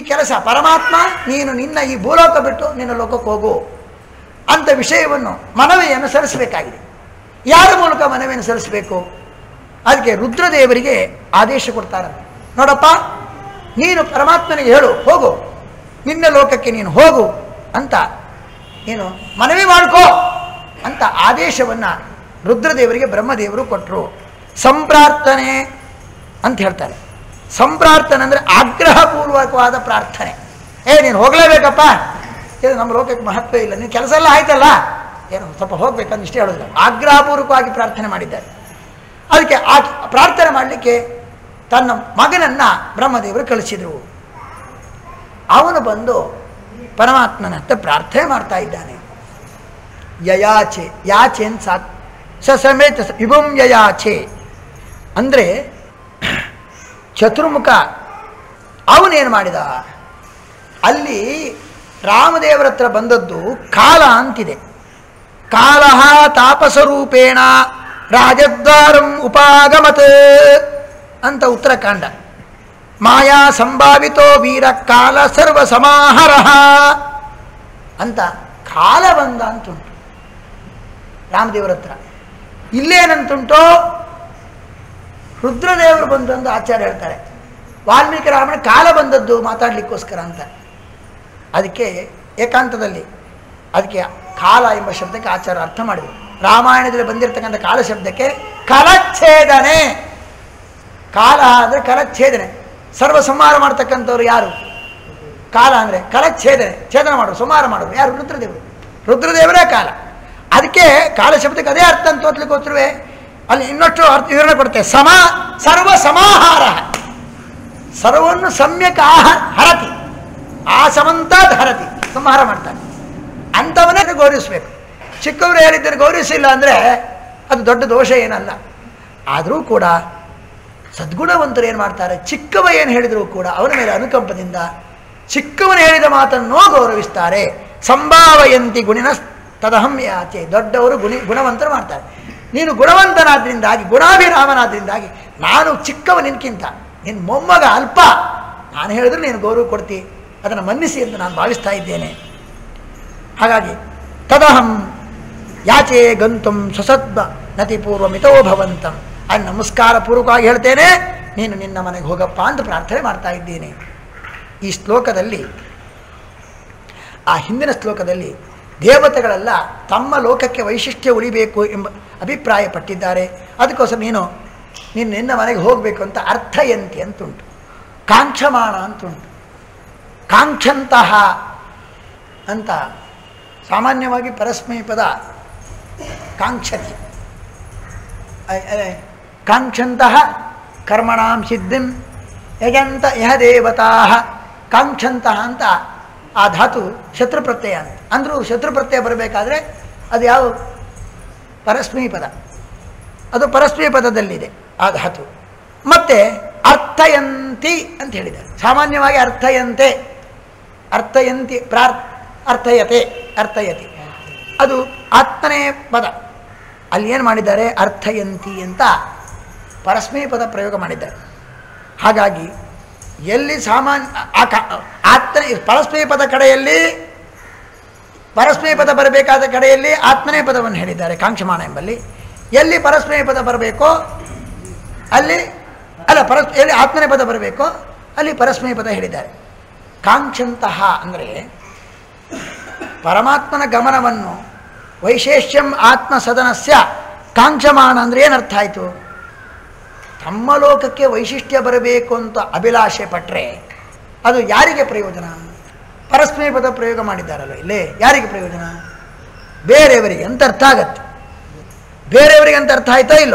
ಕೆಲಸ ಪರಮಾತ್ಮ ನೀನು ನಿನ್ನ ಈ ಭೂಲೋಕ ಬಿಟ್ಟು ನಿನ್ನ ಲೋಕಕ್ಕೆ ಹೋಗು ಅಂತ ವಿಷಯವನ್ನು ಮನವಿಯನ್ನು ಸಲ್ಲಿಸಬೇಕಾಗಿದೆ ಯಾರ ಮೂಲಕ ಮನವಿಯನ್ನು ಸಲ್ಲಿಸಬೇಕು ಅದಕ್ಕೆ ರುದ್ರದೇವರಿಗೆ ಆದೇಶ ಕೊಡ್ತಾರೆ ನೋಡಪ್ಪ ನೀನು ಪರಮಾತ್ಮನಿಗೆ ಹೇಳು ಹೋಗು ನಿನ್ನ ಲೋಕಕ್ಕೆ ನೀನು ಹೋಗು ಅಂತ ನೀನು ಮನವಿ ಮಾಡ್ಕೋ ಅಂತ ಆದೇಶವನ್ನು ರುದ್ರದೇವರಿಗೆ ಬ್ರಹ್ಮದೇವರು ಕೊಟ್ಟರು ಸಂಪ್ರಾರ್ಥನೆ ಅಂತ ಹೇಳ್ತಾರೆ ಸಂಪ್ರಾರ್ಥನೆ ಅಂದರೆ ಆಗ್ರಹಪೂರ್ವಕವಾದ ಪ್ರಾರ್ಥನೆ ಏ ನೀನು ಹೋಗಲೇಬೇಕಪ್ಪ ಇದು ನಮ್ಮ ಲೋಕಕ್ಕೆ ಮಹತ್ವ ಇಲ್ಲ ನೀನು ಕೆಲಸ ಎಲ್ಲ ಆಯ್ತಲ್ಲ ಏನು ಸ್ವಲ್ಪ ಹೋಗ್ಬೇಕಂತ ಇಷ್ಟೇ ಹೇಳೋದು ಆಗ್ರಹಪೂರ್ವಕವಾಗಿ ಪ್ರಾರ್ಥನೆ ಮಾಡಿದ್ದಾರೆ ಅದಕ್ಕೆ ಆ ಪ್ರಾರ್ಥನೆ ಮಾಡಲಿಕ್ಕೆ ತನ್ನ ಮಗನನ್ನು ಬ್ರಹ್ಮದೇವರು ಕಳಿಸಿದರು ಅವನು ಬಂದು ಪರಮಾತ್ಮನ ಹತ್ರ ಪ್ರಾರ್ಥನೆ ಮಾಡ್ತಾ ಇದ್ದಾನೆ ಯಯಾಚೆ ಯಾಚೆ ಅಂತ ಸಾಕ್ ಸ ಸಮೇತ ಸ- ವಿಭುಂ ಯಯಾಚೆ ಅಂದರೆ ಚತುರ್ಮುಖ ಅವನೇನು ಮಾಡಿದ ಅಲ್ಲಿ ರಾಮದೇವರ ಹತ್ರ ಬಂದದ್ದು ಕಾಲ ಅಂತಿದೆ ಕಾಲ ತಾಪಸರೂಪೇಣ ರಾಜದ್ವಾರಂ ಉಪಾಗಮತ್ ಅಂತ ಉತ್ತರಕಾಂಡ ಮಾಯಾ ಸಂಭಾವಿತೋ ವೀರ ಕಾಲ ಸರ್ವ ಸಮಾಹಾರ ಅಂತ ಕಾಲ ಬಂದ ಅಂತುಂಟು ರಾಮದೇವರ ಹತ್ರ ಇಲ್ಲೇನಂತುಂಟೋ ರುದ್ರದೇವರು ಬಂದು ಅಂತ ಆಚಾರ್ಯ ಹೇಳ್ತಾರೆ ವಾಲ್ಮೀಕಿ ರಾಮನ ಕಾಲ ಬಂದದ್ದು ಮಾತಾಡಲಿಕ್ಕೋಸ್ಕರ ಅಂತ ಅದಕ್ಕೆ ಏಕಾಂತದಲ್ಲಿ ಅದಕ್ಕೆ ಕಾಲ ಎಂಬ ಶಬ್ದಕ್ಕೆ ಆಚಾರ್ಯ ಅರ್ಥ ಮಾಡಿದರು ರಾಮಾಯಣದಲ್ಲಿ ಬಂದಿರತಕ್ಕಂಥ ಕಾಲ ಶಬ್ದಕ್ಕೆ ಕಲಚ್ಛೇದನೆ ಕಾಲ ಅಂದರೆ ಕಲಚ್ಛೇದನೆ ಸರ್ವ ಸಂಹಾರ ಮಾಡ್ತಕ್ಕಂಥವ್ರು ಯಾರು ಕಾಲ ಅಂದರೆ ಕಲಚ್ಛೇದನೆ ಛೇದನ ಮಾಡೋರು ಸಂಹಾರ ಮಾಡೋರು ಯಾರು ರುದ್ರದೇವರು ರುದ್ರದೇವರೇ ಕಾಲ ಅದಕ್ಕೆ ಕಾಲ ಶಬ್ದಕ್ಕೆ ಅದೇ ಅರ್ಥ ಅಂತ ಓದ್ಲಿಕ್ಕೆ ಹೋತ್ರುವೆ ಅಲ್ಲಿ ಇನ್ನಷ್ಟು ಅರ್ಥ ವಿವರಣೆ ಕೊಡುತ್ತೆ ಸಮ ಸರ್ವ ಸಮಾಹಾರ ಸರ್ವವನ್ನು ಸಮ್ಯಕ್ ಆಹ ಹರತಿ ಆ ಸಮಂತಾದ್ ಹರತಿ ಸಂಹಾರ ಮಾಡ್ತಾನೆ ಅಂಥವನ್ನೇ ಗೌರವಿಸಬೇಕು ಚಿಕ್ಕವರು ಹೇಳಿದ್ದನ್ನು ಗೌರವಿಸಿಲ್ಲ ಅಂದರೆ ಅದು ದೊಡ್ಡ ದೋಷ ಏನಲ್ಲ ಆದರೂ ಕೂಡ ಸದ್ಗುಣವಂತರು ಏನು ಮಾಡ್ತಾರೆ ಚಿಕ್ಕವ ಏನು ಹೇಳಿದರೂ ಕೂಡ ಅವನ ಮೇಲೆ ಅನುಕಂಪದಿಂದ ಚಿಕ್ಕವನು ಹೇಳಿದ ಮಾತನ್ನು ಗೌರವಿಸ್ತಾರೆ ಸಂಭಾವಯಂತಿ ಗುಣಿನ ತದಹಂ ಯಾಚೆ ದೊಡ್ಡವರು ಗುಣಿ ಗುಣವಂತರು ಮಾಡ್ತಾರೆ ನೀನು ಗುಣವಂತನಾದ್ರಿಂದಾಗಿ ಗುಣಾಭಿರಾಮನಾದ್ರಿಂದಾಗಿ ನಾನು ಚಿಕ್ಕವ ನಿನ್ಕಿಂತ ನಿನ್ನ ಮೊಮ್ಮಗ ಅಲ್ಪ ನಾನು ಹೇಳಿದ್ರೆ ನೀನು ಗೌರವ ಕೊಡ್ತಿ ಅದನ್ನು ಮನ್ನಿಸಿ ಎಂದು ನಾನು ಭಾವಿಸ್ತಾ ಇದ್ದೇನೆ ಹಾಗಾಗಿ ತದಹಂ ಯಾಚೆ ಗಂತುಂ ಸ್ವಸದ್ಭ ನತಿಪೂರ್ವ ಮಿತೋ ಭವಂತಂ ಅಲ್ಲಿ ನಮಸ್ಕಾರ ಪೂರ್ವಕವಾಗಿ ಹೇಳ್ತೇನೆ ನೀನು ನಿನ್ನ ಮನೆಗೆ ಹೋಗಪ್ಪ ಅಂತ ಪ್ರಾರ್ಥನೆ ಮಾಡ್ತಾ ಇದ್ದೇನೆ ಈ ಶ್ಲೋಕದಲ್ಲಿ ಆ ಹಿಂದಿನ ಶ್ಲೋಕದಲ್ಲಿ ದೇವತೆಗಳೆಲ್ಲ ತಮ್ಮ ಲೋಕಕ್ಕೆ ವೈಶಿಷ್ಟ್ಯ ಉಳಿಬೇಕು ಎಂಬ ಅಭಿಪ್ರಾಯ ಪಟ್ಟಿದ್ದಾರೆ ಅದಕ್ಕೋಸ್ಕರ ನೀನು ನೀನು ನಿನ್ನ ಮನೆಗೆ ಹೋಗಬೇಕು ಅಂತ ಅರ್ಥಯಂತಿ ಅಂತುಂಟು ಕಾಂಕ್ಷಮಾಣ ಅಂತುಂಟು ಕಾಂಕ್ಷಂತಹ ಅಂತ ಸಾಮಾನ್ಯವಾಗಿ ಪರಸ್ಮೈ ಪದ ಕಾಂಕ್ಷತಿ ಅ- ಅ- ಕಾಂಕ್ಷಂತಹ ಕರ್ಮಣಾಂ ಸಿದ್ಧಿಂ ಯಜಂತ ಯಹ ದೇವತಾ ಕಾಂಕ್ಷಂತಹ ಅಂತ ಆ ಧಾತು ಶತ್ರು ಪ್ರತ್ಯಯ ಅಂತ ಅಂದರೂ ಶತ್ರು ಪ್ರತ್ಯಯ ಬರಬೇಕಾದ್ರೆ ಅದು ಯಾವ ಪರಸ್ಮೈ ಪದ ಅದು ಪರಸ್ಮೈ ಪದದಲ್ಲಿದೆ ಆ ಧಾತು ಮತ್ತೆ ಅರ್ಥಯಂತಿ ಅಂತ ಹೇಳಿದ್ದಾರೆ ಸಾಮಾನ್ಯವಾಗಿ ಅರ್ಥಯಂತೆ ಅರ್ಥಯಂತಿ ಪ್ರಾರ್ ಅರ್ಥಯತೆ ಅರ್ಥಯತಿ ಅದು ಆತ್ಮನೇ ಪದ ಅಲ್ಲಿ ಏನು ಮಾಡಿದ್ದಾರೆ ಅರ್ಥಯಂತಿ ಅಂತ ಪರಸ್ಮೈ ಪದ ಪ್ರಯೋಗ ಮಾಡಿದ್ದಾರೆ ಹಾಗಾಗಿ ಎಲ್ಲಿ ಸಾಮಾನ್ಯ ಆ ಕ ಆತ್ಮನೇ ಪರಸ್ಮೈ ಪದ ಕಡೆಯಲ್ಲಿ ಪರಸ್ಮೈ ಪದ ಬರಬೇಕಾದ ಕಡೆಯಲ್ಲಿ ಆತ್ಮನೇ ಪದವನ್ನು ಹೇಳಿದ್ದಾರೆ ಕಾಂಕ್ಷಮಾಣ ಎಂಬಲ್ಲಿ ಎಲ್ಲಿ ಪರಸ್ಮೈ ಪದ ಬರಬೇಕೋ ಅಲ್ಲಿ ಅಲ್ಲ ಪರಸ್ ಎಲ್ಲಿ ಆತ್ಮನೇ ಪದ ಬರಬೇಕೋ ಅಲ್ಲಿ ಪರಸ್ಮೈ ಪದ ಹೇಳಿದ್ದಾರೆ ಕಾಂಕ್ಷಂತಹ ಅಂದರೆ ಪರಮಾತ್ಮನ ಗಮನವನ್ನು ವೈಶೇಷ್ಯಂ ಆತ್ಮ ಸದನಸ್ಯ ಕಾಂಕ್ಷಮಾಣ ಅಂದರೆ ಏನರ್ಥ ಆಯಿತು ತಮ್ಮ ಲೋಕಕ್ಕೆ ವೈಶಿಷ್ಟ್ಯ ಬರಬೇಕು ಅಂತ ಅಭಿಲಾಷೆ ಪಟ್ಟರೆ ಅದು ಯಾರಿಗೆ ಪ್ರಯೋಜನ ಪರಸ್ಮೈ ಪದ ಪ್ರಯೋಗ ಮಾಡಿದ್ದಾರಲ್ಲ ಇಲ್ಲೇ ಯಾರಿಗೆ ಪ್ರಯೋಜನ ಬೇರೆಯವರಿಗೆ ಅಂತ ಅರ್ಥ ಆಗತ್ತೆ ಬೇರೆಯವರಿಗೆ ಅಂತ ಅರ್ಥ ಆಯ್ತಾ ಇಲ್ಲೋ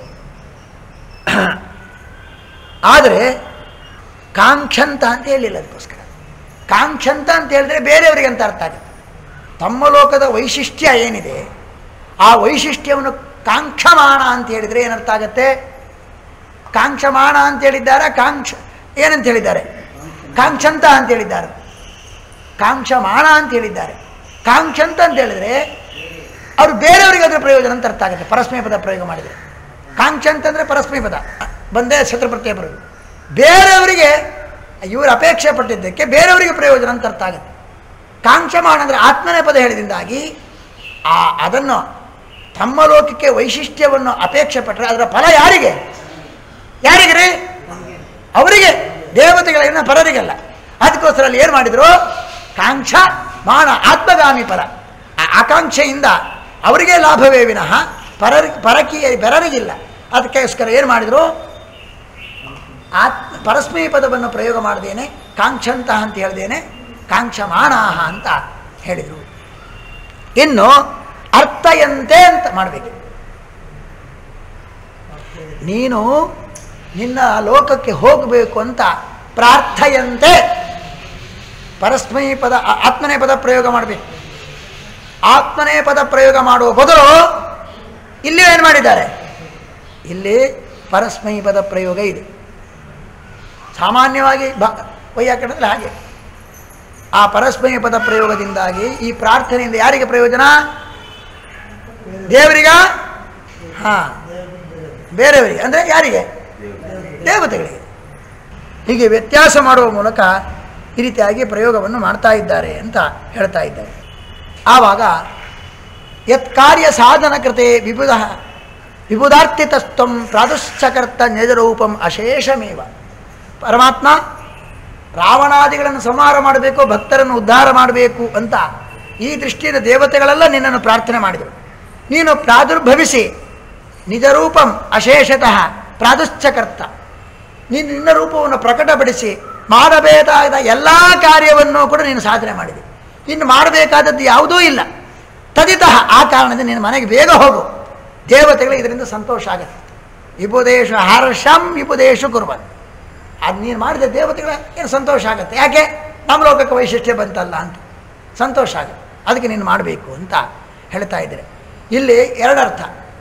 ಆದರೆ ಕಾಂಕ್ಷಂತ ಅಂತ ಹೇಳಿಲ್ಲ ಅದಕ್ಕೋಸ್ಕರ ಕಾಂಕ್ಷಂತ ಅಂತ ಹೇಳಿದ್ರೆ ಬೇರೆಯವರಿಗೆ ಅಂತ ಅರ್ಥ ಆಗುತ್ತೆ ತಮ್ಮ ಲೋಕದ ವೈಶಿಷ್ಟ್ಯ ಏನಿದೆ ಆ ವೈಶಿಷ್ಟ್ಯವನ್ನು ಕಾಂಕ್ಷಮಾಣ ಅಂತ ಹೇಳಿದರೆ ಏನರ್ಥ ಆಗತ್ತೆ ಕಾಂಕ್ಷಮಾಣ ಅಂತ ಹೇಳಿದ್ದಾರೆ ಕಾಂಕ್ಷ ಏನಂತ ಹೇಳಿದ್ದಾರೆ ಕಾಂಕ್ಷಂತ ಅಂತ ಹೇಳಿದ್ದಾರೆ ಕಾಂಕ್ಷಮಾಣ ಅಂತ ಹೇಳಿದ್ದಾರೆ ಕಾಂಕ್ಷಂತ ಅಂತ ಹೇಳಿದರೆ ಅವರು ಬೇರೆಯವರಿಗೆ ಅದರ ಪ್ರಯೋಜನ ಅಂತ ಅರ್ಥ ಆಗುತ್ತೆ ಪರಸ್ಮೈ ಪದ ಪ್ರಯೋಗ ಮಾಡಿದರೆ ಕಾಂಕ್ಷ ಅಂತಂದರೆ ಪರಸ್ಮೈ ಪದ ಬಂದೇ ಶತ್ರುಪ್ರತ್ಯಯ ಬರೋದು ಬೇರೆಯವರಿಗೆ ಇವರು ಅಪೇಕ್ಷೆ ಪಟ್ಟಿದ್ದಕ್ಕೆ ಬೇರೆಯವರಿಗೆ ಪ್ರಯೋಜನ ಅಂತ ಅರ್ಥ ಆಗುತ್ತೆ ಕಾಂಕ್ಷಮಾಣ ಅಂದರೆ ಆತ್ಮನೇ ಪದ ಹೇಳಿದಿಂದಾಗಿ ಆ ಅದನ್ನು ತಮ್ಮ ಲೋಕಕ್ಕೆ ವೈಶಿಷ್ಟ್ಯವನ್ನು ಅಪೇಕ್ಷೆ ಪಟ್ಟರೆ ಅದರ ಫಲ ಯಾರಿಗೆ ಯಾರಿಗೆ ರೀ ಅವರಿಗೆ ದೇವತೆಗಳಿಗಿನ ಪರರಿಗೆಲ್ಲ ಅದಕ್ಕೋಸ್ಕರ ಅಲ್ಲಿ ಏನು ಮಾಡಿದರು ಕಾಂಕ್ಷ ಮಾನ ಆತ್ಮಗಾಮಿ ಪರ ಆ ಆಕಾಂಕ್ಷೆಯಿಂದ ಅವರಿಗೆ ಲಾಭವೇ ವಿನಃ ಪರರಿ ಪರಕಿ ಪರರಿಗಿಲ್ಲ ಅದಕ್ಕೋಸ್ಕರ ಏನು ಮಾಡಿದರು ಆತ್ಮ ಪರಸ್ಮೈ ಪದವನ್ನು ಪ್ರಯೋಗ ಮಾಡದೇನೆ ಕಾಂಕ್ಷಂತಹ ಅಂತ ಹೇಳ್ದೇನೆ ಕಾಂಕ್ಷಮಾನಾಹ ಅಂತ ಹೇಳಿದರು ಇನ್ನು ಅರ್ಥಯಂತೆ ಅಂತ ಮಾಡಬೇಕು ನೀನು ನಿನ್ನ ಲೋಕಕ್ಕೆ ಹೋಗಬೇಕು ಅಂತ ಪ್ರಾರ್ಥಯಂತೆ ಪರಸ್ಮೈ ಪದ ಆ- ಆತ್ಮನೇ ಪದ ಪ್ರಯೋಗ ಮಾಡಬೇಕು ಆತ್ಮನೇ ಪದ ಪ್ರಯೋಗ ಮಾಡುವ ಬದಲು ಇಲ್ಲಿ ಏನು ಮಾಡಿದ್ದಾರೆ ಇಲ್ಲಿ ಪರಸ್ಮೈ ಪದ ಪ್ರಯೋಗ ಇದೆ ಸಾಮಾನ್ಯವಾಗಿ ಬ ವೈಯಾಕರಣದಲ್ಲಿ ಹಾಗೆ ಆ ಪರಸ್ಮೈ ಪದ ಪ್ರಯೋಗದಿಂದಾಗಿ ಈ ಪ್ರಾರ್ಥನೆಯಿಂದ ಯಾರಿಗೆ ಪ್ರಯೋಜನ ದೇವರಿಗ ಹಾಂ ಬೇರೆಯವರಿಗೆ ಅಂದರೆ ಯಾರಿಗೆ ದೇವತೆಗಳಿಗೆ ಹೀಗೆ ವ್ಯತ್ಯಾಸ ಮಾಡುವ ಮೂಲಕ ಈ ರೀತಿಯಾಗಿ ಪ್ರಯೋಗವನ್ನು ಮಾಡ್ತಾ ಇದ್ದಾರೆ ಅಂತ ಹೇಳ್ತಾ ಇದ್ದಾರೆ ಆವಾಗ ಯತ್ ಕಾರ್ಯ ಸಾಧನ ಕೃತೆ ವಿಬುಧ ವಿಬುಧಾರ್ಥಿತಸ್ತ್ವಂ ಪ್ರಾದುಶ್ಚಕರ್ತ ನಿಜರೂಪಂ ಅಶೇಷಮೇವ ಪರಮಾತ್ಮ ರಾವಣಾದಿಗಳನ್ನು ಸಂಹಾರ ಮಾಡಬೇಕು ಭಕ್ತರನ್ನು ಉದ್ಧಾರ ಮಾಡಬೇಕು ಅಂತ ಈ ದೃಷ್ಟಿಯಿಂದ ದೇವತೆಗಳೆಲ್ಲ ನಿನ್ನನ್ನು ಪ್ರಾರ್ಥನೆ ಮಾಡಿದರು ನೀನು ಪ್ರಾದುರ್ಭವಿಸಿ ನಿಜ ರೂಪಂ ಅಶೇಷತಃ ಪ್ರಾದುಶ್ಚಕರ್ತ ನೀನು ನಿನ್ನ ರೂಪವನ್ನು ಪ್ರಕಟಪಡಿಸಿ ಮಾಡಬೇಕಾದ ಎಲ್ಲ ಕಾರ್ಯವನ್ನು ಕೂಡ ನೀನು ಸಾಧನೆ ಮಾಡಿದೆ ಇನ್ನು ಮಾಡಬೇಕಾದದ್ದು ಯಾವುದೂ ಇಲ್ಲ ತದಿತಃ ಆ ಕಾರಣದಿಂದ ನಿನ್ನ ಮನೆಗೆ ಬೇಗ ಹೋಗು ದೇವತೆಗಳಿಗೆ ಇದರಿಂದ ಸಂತೋಷ ಆಗುತ್ತೆ ವಿಭುದೇಶು ಹರ್ಷಂ ವಿಭುದೇಶು ಕುರ್ಬನ್ ಅದು ನೀನು ಮಾಡಿದ ದೇವತೆಗಳ ಏನು ಸಂತೋಷ ಆಗುತ್ತೆ ಯಾಕೆ ನಮ್ಮ ಲೋಕಕ್ಕೆ ವೈಶಿಷ್ಟ್ಯ ಬಂತಲ್ಲ ಅಂತ ಸಂತೋಷ ಆಗುತ್ತೆ ಅದಕ್ಕೆ ನೀನು ಮಾಡಬೇಕು ಅಂತ ಹೇಳ್ತಾ ಇದ್ದಾರೆ ಇಲ್ಲಿ ಎರಡರ್ಥ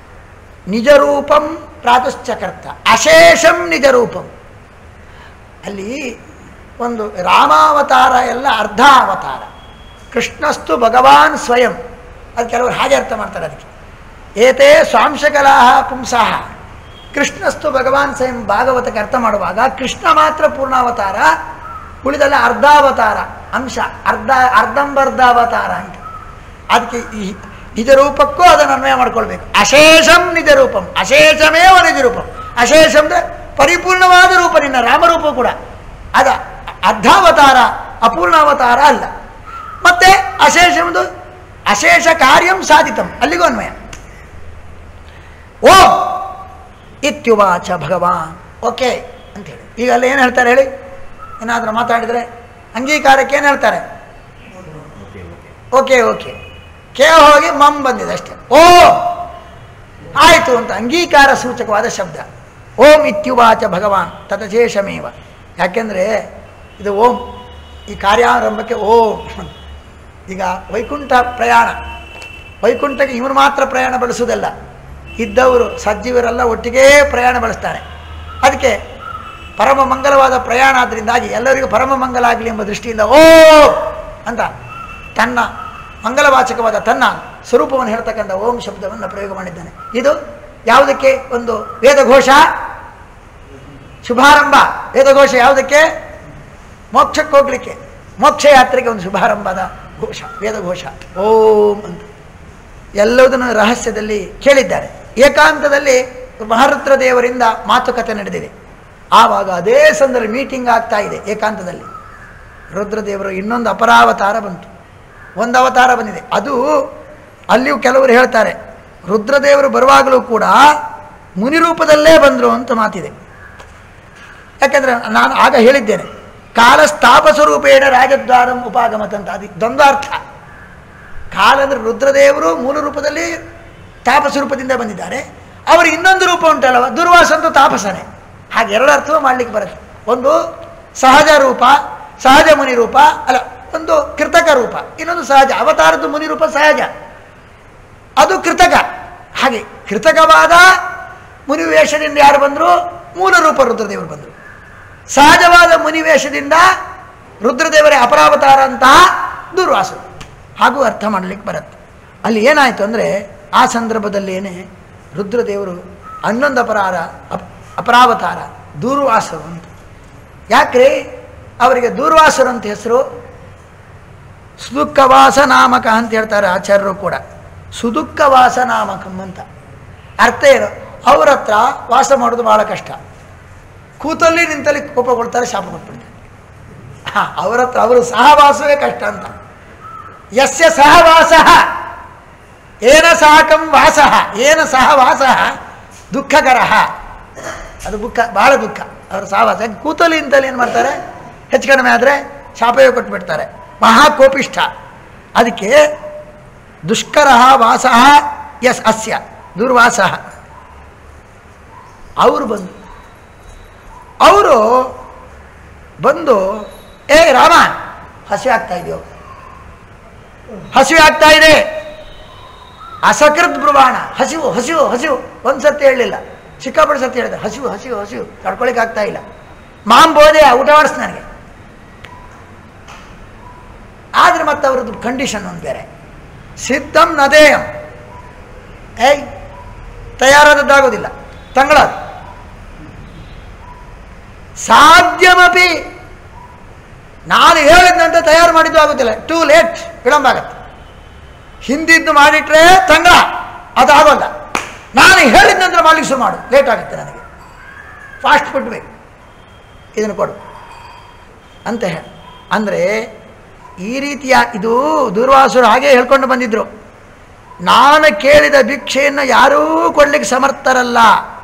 ನಿಜರೂಪಂ ಪ್ರಾತಶ್ಚಕರ್ತ ಅಶೇಷಂ ನಿಜರೂಪಂ ಅಲ್ಲಿ ಒಂದು ರಾಮಾವತಾರ ಎಲ್ಲ ಅರ್ಧ ಅವತಾರ ಕೃಷ್ಣಸ್ತು ಭಗವಾನ್ ಸ್ವಯಂ ಅದು ಕೆಲವರು ಹಾಗೆ ಅರ್ಥ ಮಾಡ್ತಾರೆ ಅದಕ್ಕೆ ಏತೇ ಸ್ವಾಂಶಕಲಾ ಪುಂಸಃ ಕೃಷ್ಣಸ್ತು ಭಗವಾನ್ ಸ್ವಯಂ ಭಾಗವತಕ್ಕೆ ಅರ್ಥ ಮಾಡುವಾಗ ಕೃಷ್ಣ ಮಾತ್ರ ಪೂರ್ಣಾವತಾರ ಉಳಿದಲ್ಲ ಅರ್ಧಾವತಾರ ಅಂಶ ಅರ್ಧ ಅರ್ಧಂಬರ್ಧಾವತಾರ ಅಂತ ಅದಕ್ಕೆ ಈ ನಿಜ ರೂಪಕ್ಕೂ ಅದನ್ನು ಅನ್ವಯ ಮಾಡ್ಕೊಳ್ಬೇಕು ಅಶೇಷಂ ನಿಜ ರೂಪಂ ಅಶೇಷಮೇವ ನಿಜ ರೂಪಂ ಅಶೇಷ ಅಂದರೆ ಪರಿಪೂರ್ಣವಾದ ರೂಪ ನಿನ್ನ ರಾಮರೂಪ ಕೂಡ ಅದ ಅರ್ಧಾವತಾರ ಅಪೂರ್ಣಾವತಾರ ಅಲ್ಲ ಮತ್ತೆ ಅಶೇಷಂದು ಅಶೇಷ ಕಾರ್ಯಂ ಸಾಧಿತಂ ಅಲ್ಲಿಗೂ ಅನ್ವಯ ಓ ಇತ್ಯುವಾಚ ಭಗವಾನ್ ಓಕೆ ಅಂತೇಳಿ ಈಗ ಅಲ್ಲಿ ಏನು ಹೇಳ್ತಾರೆ ಹೇಳಿ ಏನಾದರೂ ಮಾತಾಡಿದರೆ ಅಂಗೀಕಾರಕ್ಕೆ ಏನು ಹೇಳ್ತಾರೆ ಓಕೆ ಓಕೆ ಕೆ ಹೋಗಿ ಮಮ್ ಬಂದಿದೆ ಅಷ್ಟೇ ಓ ಆಯಿತು ಅಂತ ಅಂಗೀಕಾರ ಸೂಚಕವಾದ ಶಬ್ದ ಓಂ ಇತ್ಯುವಾಚ ಭಗವಾನ್ ತದಶೇಷಮೇವ ಯಾಕೆಂದರೆ ಇದು ಓಂ ಈ ಕಾರ್ಯಾರಂಭಕ್ಕೆ ಓಂ ಈಗ ವೈಕುಂಠ ಪ್ರಯಾಣ ವೈಕುಂಠಕ್ಕೆ ಇವನು ಮಾತ್ರ ಪ್ರಯಾಣ ಬಳಸುವುದಲ್ಲ ಇದ್ದವರು ಸಜ್ಜೀವರೆಲ್ಲ ಒಟ್ಟಿಗೇ ಪ್ರಯಾಣ ಬಳಸ್ತಾರೆ ಅದಕ್ಕೆ ಪರಮ ಮಂಗಲವಾದ ಪ್ರಯಾಣ ಆದ್ದರಿಂದಾಗಿ ಎಲ್ಲರಿಗೂ ಪರಮ ಮಂಗಲ ಆಗಲಿ ಎಂಬ ದೃಷ್ಟಿಯಿಂದ ಓ ಅಂತ ತನ್ನ ಮಂಗಲವಾಚಕವಾದ ತನ್ನ ಸ್ವರೂಪವನ್ನು ಹೇಳ್ತಕ್ಕಂಥ ಓಂ ಶಬ್ದವನ್ನು ಪ್ರಯೋಗ ಮಾಡಿದ್ದಾನೆ ಇದು ಯಾವುದಕ್ಕೆ ಒಂದು ವೇದಘೋಷ ಶುಭಾರಂಭ ವೇದಘೋಷ ಯಾವುದಕ್ಕೆ ಮೋಕ್ಷಕ್ಕೆ ಹೋಗ್ಲಿಕ್ಕೆ ಮೋಕ್ಷ ಯಾತ್ರೆಗೆ ಒಂದು ಶುಭಾರಂಭದ ಘೋಷ ವೇದಘೋಷ ಓಂ ಅಂತ ಎಲ್ಲದನ್ನು ರಹಸ್ಯದಲ್ಲಿ ಕೇಳಿದ್ದಾರೆ ಏಕಾಂತದಲ್ಲಿ ಮಹಾರುದ್ರ ದೇವರಿಂದ ಮಾತುಕತೆ ನಡೆದಿದೆ ಆವಾಗ ಅದೇ ಸಂದರ್ಭ ಮೀಟಿಂಗ್ ಆಗ್ತಾ ಇದೆ ಏಕಾಂತದಲ್ಲಿ ರುದ್ರದೇವರು ಇನ್ನೊಂದು ಅಪರಾವತಾರ ಬಂತು ಒಂದು ಅವತಾರ ಬಂದಿದೆ ಅದು ಅಲ್ಲಿಯೂ ಕೆಲವರು ಹೇಳ್ತಾರೆ ರುದ್ರದೇವರು ಬರುವಾಗಲೂ ಕೂಡ ಮುನಿರೂಪದಲ್ಲೇ ಬಂದರು ಅಂತ ಮಾತಿದೆ ಯಾಕೆಂದರೆ ನಾನು ಆಗ ಹೇಳಿದ್ದೇನೆ ಕಾಲಸ್ಥಾಪಸ್ವರೂಪೇಣ ರಾಜದ್ವಾರಂ ಉಪಾಗಮತ ಅಂತ ಅದು ದ್ವಂದ್ವಾರ್ಥ ಕಾಲ ಅಂದರೆ ರುದ್ರದೇವರು ಮೂಲ ರೂಪದಲ್ಲಿ ತಾಪಸ ರೂಪದಿಂದ ಬಂದಿದ್ದಾರೆ ಅವರು ಇನ್ನೊಂದು ರೂಪ ಉಂಟಲ್ಲವ ದುರ್ವಾಸ ಅಂತೂ ತಾಪಸನೇ ಹಾಗೆ ಎರಡು ಅರ್ಥವೂ ಮಾಡಲಿಕ್ಕೆ ಬರುತ್ತೆ ಒಂದು ಸಹಜ ರೂಪ ಸಹಜ ಮುನಿ ರೂಪ ಅಲ್ಲ ಒಂದು ಕೃತಕ ರೂಪ ಇನ್ನೊಂದು ಸಹಜ ಅವತಾರದ್ದು ಮುನಿ ರೂಪ ಸಹಜ ಅದು ಕೃತಕ ಹಾಗೆ ಕೃತಕವಾದ ಮುನಿವೇಷದಿಂದ ಯಾರು ಬಂದರು ಮೂಲ ರೂಪ ರುದ್ರದೇವರು ಬಂದರು ಸಹಜವಾದ ಮುನಿವೇಷದಿಂದ ರುದ್ರದೇವರೇ ಅಪರಾವತಾರ ಅಂತಹ ದುರ್ವಾಸರು ಹಾಗೂ ಅರ್ಥ ಮಾಡಲಿಕ್ಕೆ ಬರುತ್ತೆ ಅಲ್ಲಿ ಏನಾಯಿತು ಅಂದರೆ ಆ ಸಂದರ್ಭದಲ್ಲೇನೆ ರುದ್ರದೇವರು ಹನ್ನೊಂದು ಅಪರಾರ ಅಪ್ ಅಪರಾವತಾರ ದೂರ್ವಾಸರು ಅಂತ ಯಾಕ್ರಿ ಅವರಿಗೆ ದೂರ್ವಾಸರು ಅಂತ ಹೆಸರು ಸುದುಃಖವಾಸ ನಾಮಕ ಅಂತ ಹೇಳ್ತಾರೆ ಆಚಾರ್ಯರು ಕೂಡ ಸುದುಃಖವಾಸ ನಾಮಕಂ ಅಂತ ಅರ್ಥ ಏನು ಅವ್ರ ಹತ್ರ ವಾಸ ಮಾಡೋದು ಭಾಳ ಕಷ್ಟ ಕೂತಲ್ಲಿ ನಿಂತಲ್ಲಿ ಕೋಪಗೊಳ್ತಾರೆ ಶಾಪ ಕೊಟ್ಬಿಡ್ತಾರೆ ಹಾಂ ಅವ್ರ ಹತ್ರ ಅವರು ಸಹವಾಸವೇ ಕಷ್ಟ ಅಂತ ಯಸ್ಯ ಸಹವಾಸ ಏನ ಸಾಕಂ ವಾಸ ಏನ ಸಹವಾಸ ದುಃಖಕರ ಅದು ದುಃಖ ಭಾಳ ದುಃಖ ಅವ್ರ ಸಹವಾಸ ಕೂತಲ್ಲಿ ನಿಂತಲ್ಲಿ ಏನು ಮಾಡ್ತಾರೆ ಹೆಚ್ಚು ಕಡಿಮೆ ಆದರೆ ಶಾಪವೇ ಕೊಟ್ಬಿಡ್ತಾರೆ ಮಹಾಕೋಪಿಷ್ಠ ಅದಕ್ಕೆ ದುಷ್ಕರ ವಾಸ ಎಸ್ ಅಸ್ಯ ದುರ್ವಾಸ ಅವರು ಬಂದು ಅವರು ಬಂದು ಏ ರಾಮ ಹಸಿವೆ ಆಗ್ತಾ ಇದೆಯೋ ಹಸಿವೆ ಆಗ್ತಾ ಇದೆ ಅಸಕೃತ್ ಬ್ರುವಾಣ ಹಸಿವು ಹಸಿವು ಹಸಿವು ಒಂದು ಸತಿ ಹೇಳಲಿಲ್ಲ ಸಿಕ್ಕಾಪಟ್ಟೆ ಸತಿ ಹೇಳಿದೆ ಹಸಿವು ಹಸಿವು ಹಸಿವು ತಡ್ಕೊಳಿಕ್ಕೆ ಆಗ್ತಾ ಇಲ್ಲ ಮಾಂ ಬೋದೆ ಊಟ ಮಾಡಿಸ್ ನನಗೆ ಆದರೆ ಮತ್ತೆ ಅವ್ರದ್ದು ಕಂಡೀಷನ್ ಒಂದು ಬೇರೆ ಸಿದ್ಧಂ ನದೇಯಂ ಏಯ್ ತಯಾರಾದದ್ದಾಗೋದಿಲ್ಲ ತಂಗಳ ಸಾಧ್ಯವಪಿ ನಾನು ಹೇಳಿದ್ನಂತೆ ತಯಾರು ಮಾಡಿದ್ದು ಆಗೋದಿಲ್ಲ ಟೂ ಲೇಟ್ ವಿಳಂಬ ಆಗತ್ತೆ ಹಿಂದಿದ್ದು ಮಾಡಿಟ್ರೆ ತಂಗಳ ಅದಾಗೋಲ್ಲ ನಾನು ಹೇಳಿದ ನಂತರ ಮಾಡ್ಲಿಕ್ಕೆ ಶುರು ಮಾಡು ಲೇಟ್ ಆಗುತ್ತೆ ನನಗೆ ಫಾಸ್ಟ್ ಫುಡ್ ಬೇಕು ಇದನ್ನು ಕೊಡು ಅಂತ ಹೇಳಿ ಅಂದರೆ ಈ ರೀತಿಯ ಇದು ದೂರ್ವಾಸರು ಹಾಗೆ ಹೇಳ್ಕೊಂಡು ಬಂದಿದ್ರು ನಾನು ಕೇಳಿದ ಭಿಕ್ಷೆಯನ್ನು ಯಾರೂ ಕೊಡ್ಲಿಕ್ಕೆ ಸಮರ್ಥರಲ್ಲ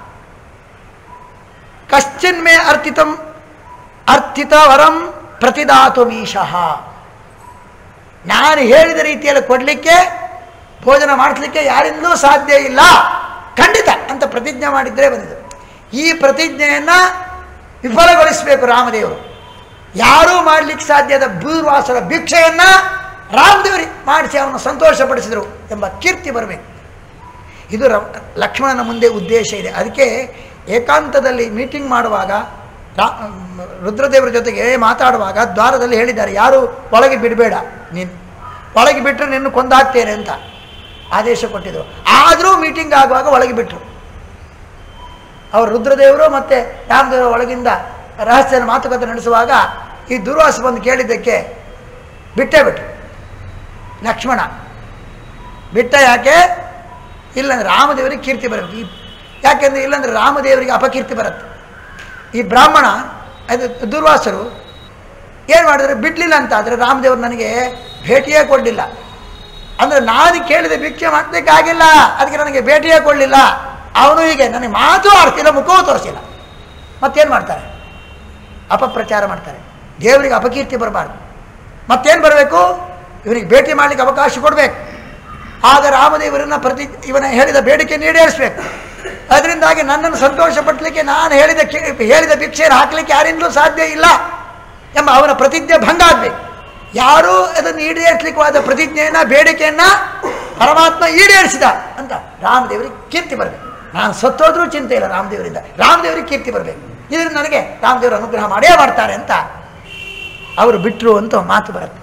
ಕಶ್ಚಿನ್ ಮೇ ಅರ್ಥಿತಂ ಅರ್ಥಿತ ವರಂ ಪ್ರತಿದಾತು ಮೀಶಃ ನಾನು ಹೇಳಿದ ರೀತಿಯಲ್ಲಿ ಕೊಡಲಿಕ್ಕೆ ಭೋಜನ ಮಾಡಿಸ್ಲಿಕ್ಕೆ ಯಾರಿಂದಲೂ ಸಾಧ್ಯ ಇಲ್ಲ ಖಂಡಿತ ಅಂತ ಪ್ರತಿಜ್ಞೆ ಮಾಡಿದ್ರೇ ಬಂದಿದ್ದು ಈ ಪ್ರತಿಜ್ಞೆಯನ್ನು ವಿಫಲಗೊಳಿಸಬೇಕು ರಾಮದೇವರು ಯಾರೂ ಮಾಡಲಿಕ್ಕೆ ಸಾಧ್ಯದ ಭೂರ್ವಾಸರ ಭಿಕ್ಷೆಯನ್ನು ರಾಮದೇವರಿಗೆ ಮಾಡಿಸಿ ಅವನು ಸಂತೋಷಪಡಿಸಿದರು ಎಂಬ ಕೀರ್ತಿ ಬರಬೇಕು ಇದು ರ ಲಕ್ಷ್ಮಣನ ಮುಂದೆ ಉದ್ದೇಶ ಇದೆ ಅದಕ್ಕೆ ಏಕಾಂತದಲ್ಲಿ ಮೀಟಿಂಗ್ ಮಾಡುವಾಗ ರಾ ರುದ್ರದೇವರ ಜೊತೆಗೆ ಮಾತಾಡುವಾಗ ದ್ವಾರದಲ್ಲಿ ಹೇಳಿದ್ದಾರೆ ಯಾರು ಒಳಗೆ ಬಿಡಬೇಡ ನೀನು ಒಳಗೆ ಬಿಟ್ಟರೆ ನಿನ್ನ ಕೊಂದಾಕ್ತೇನೆ ಅಂತ ಆದೇಶ ಕೊಟ್ಟಿದ್ರು ಆದರೂ ಮೀಟಿಂಗ್ ಆಗುವಾಗ ಒಳಗೆ ಬಿಟ್ಟರು ಅವರು ರುದ್ರದೇವರು ಮತ್ತು ರಾಮದೇವರ ಒಳಗಿಂದ ರಹಸ್ಯನ ಮಾತುಕತೆ ನಡೆಸುವಾಗ ಈ ದುರ್ವಾಸ ಬಂದು ಕೇಳಿದ್ದಕ್ಕೆ ಬಿಟ್ಟೇ ಬಿಟ್ರು ಲಕ್ಷ್ಮಣ ಬಿಟ್ಟ ಯಾಕೆ ಇಲ್ಲಂದ್ರೆ ರಾಮದೇವರಿಗೆ ಕೀರ್ತಿ ಬರಬೇಕು ಈ ಯಾಕೆಂದರೆ ಇಲ್ಲಾಂದರೆ ರಾಮದೇವರಿಗೆ ಅಪಕೀರ್ತಿ ಬರುತ್ತೆ ಈ ಬ್ರಾಹ್ಮಣ ಅದು ದುರ್ವಾಸರು ಏನು ಮಾಡಿದ್ರೆ ಬಿಡಲಿಲ್ಲ ಅಂತ ಆದರೆ ರಾಮದೇವರು ನನಗೆ ಭೇಟಿಯೇ ಕೊಡಲಿಲ್ಲ ಅಂದರೆ ನಾನು ಕೇಳಿದ ಭಿಕ್ಷೆ ಮಾಡಲಿಕ್ಕಾಗಿಲ್ಲ ಅದಕ್ಕೆ ನನಗೆ ಭೇಟಿಯೇ ಕೊಡಲಿಲ್ಲ ಅವನು ಹೀಗೆ ನನಗೆ ಮಾತು ಆಡ್ತಿಲ್ಲ ಮುಖವೂ ತೋರಿಸಿಲ್ಲ ಮತ್ತೇನು ಮಾಡ್ತಾರೆ ಅಪಪ್ರಚಾರ ಮಾಡ್ತಾರೆ ದೇವರಿಗೆ ಅಪಕೀರ್ತಿ ಬರಬಾರ್ದು ಮತ್ತೇನು ಬರಬೇಕು ಇವನಿಗೆ ಭೇಟಿ ಮಾಡಲಿಕ್ಕೆ ಅವಕಾಶ ಕೊಡಬೇಕು ಆಗ ರಾಮದೇವರನ್ನ ಪ್ರತಿ ಇವನ ಹೇಳಿದ ಬೇಡಿಕೆ ಈಡೇರಿಸಬೇಕು ಅದರಿಂದಾಗಿ ನನ್ನನ್ನು ಸಂತೋಷಪಡಲಿಕ್ಕೆ ನಾನು ಹೇಳಿದ ಕಿ- ಹೇಳಿದ ಭಿಕ್ಷೆಯನ್ನು ಹಾಕಲಿಕ್ಕೆ ಯಾರಿಂದಲೂ ಸಾಧ್ಯ ಇಲ್ಲ ಎಂಬ ಅವನ ಪ್ರತಿಜ್ಞೆ ಭಂಗ ಆಗಬೇಕು ಯಾರೂ ಅದನ್ನು ಈಡೇರಿಸಲಿಕ್ಕವಾದ ಪ್ರತಿಜ್ಞೆಯನ್ನು ಬೇಡಿಕೆಯನ್ನು ಪರಮಾತ್ಮ ಈಡೇರಿಸಿದ ಅಂತ ರಾಮದೇವರಿಗೆ ಕೀರ್ತಿ ಬರಬೇಕು ನಾನು ಸತ್ತೋದ್ರೂ ಚಿಂತೆ ಇಲ್ಲ ರಾಮದೇವರಿಂದ ರಾಮದೇವರಿಗೆ ಕೀರ್ತಿ ಬರಬೇಕು ಇದರಿಂದ ನನಗೆ ರಾಮದೇವರು ಅನುಗ್ರಹ ಮಾಡೇ ಮಾಡ್ತಾರೆ ಅಂತ ಅವರು ಬಿಟ್ಟರು ಅಂತ ಮಾತು ಬರುತ್ತೆ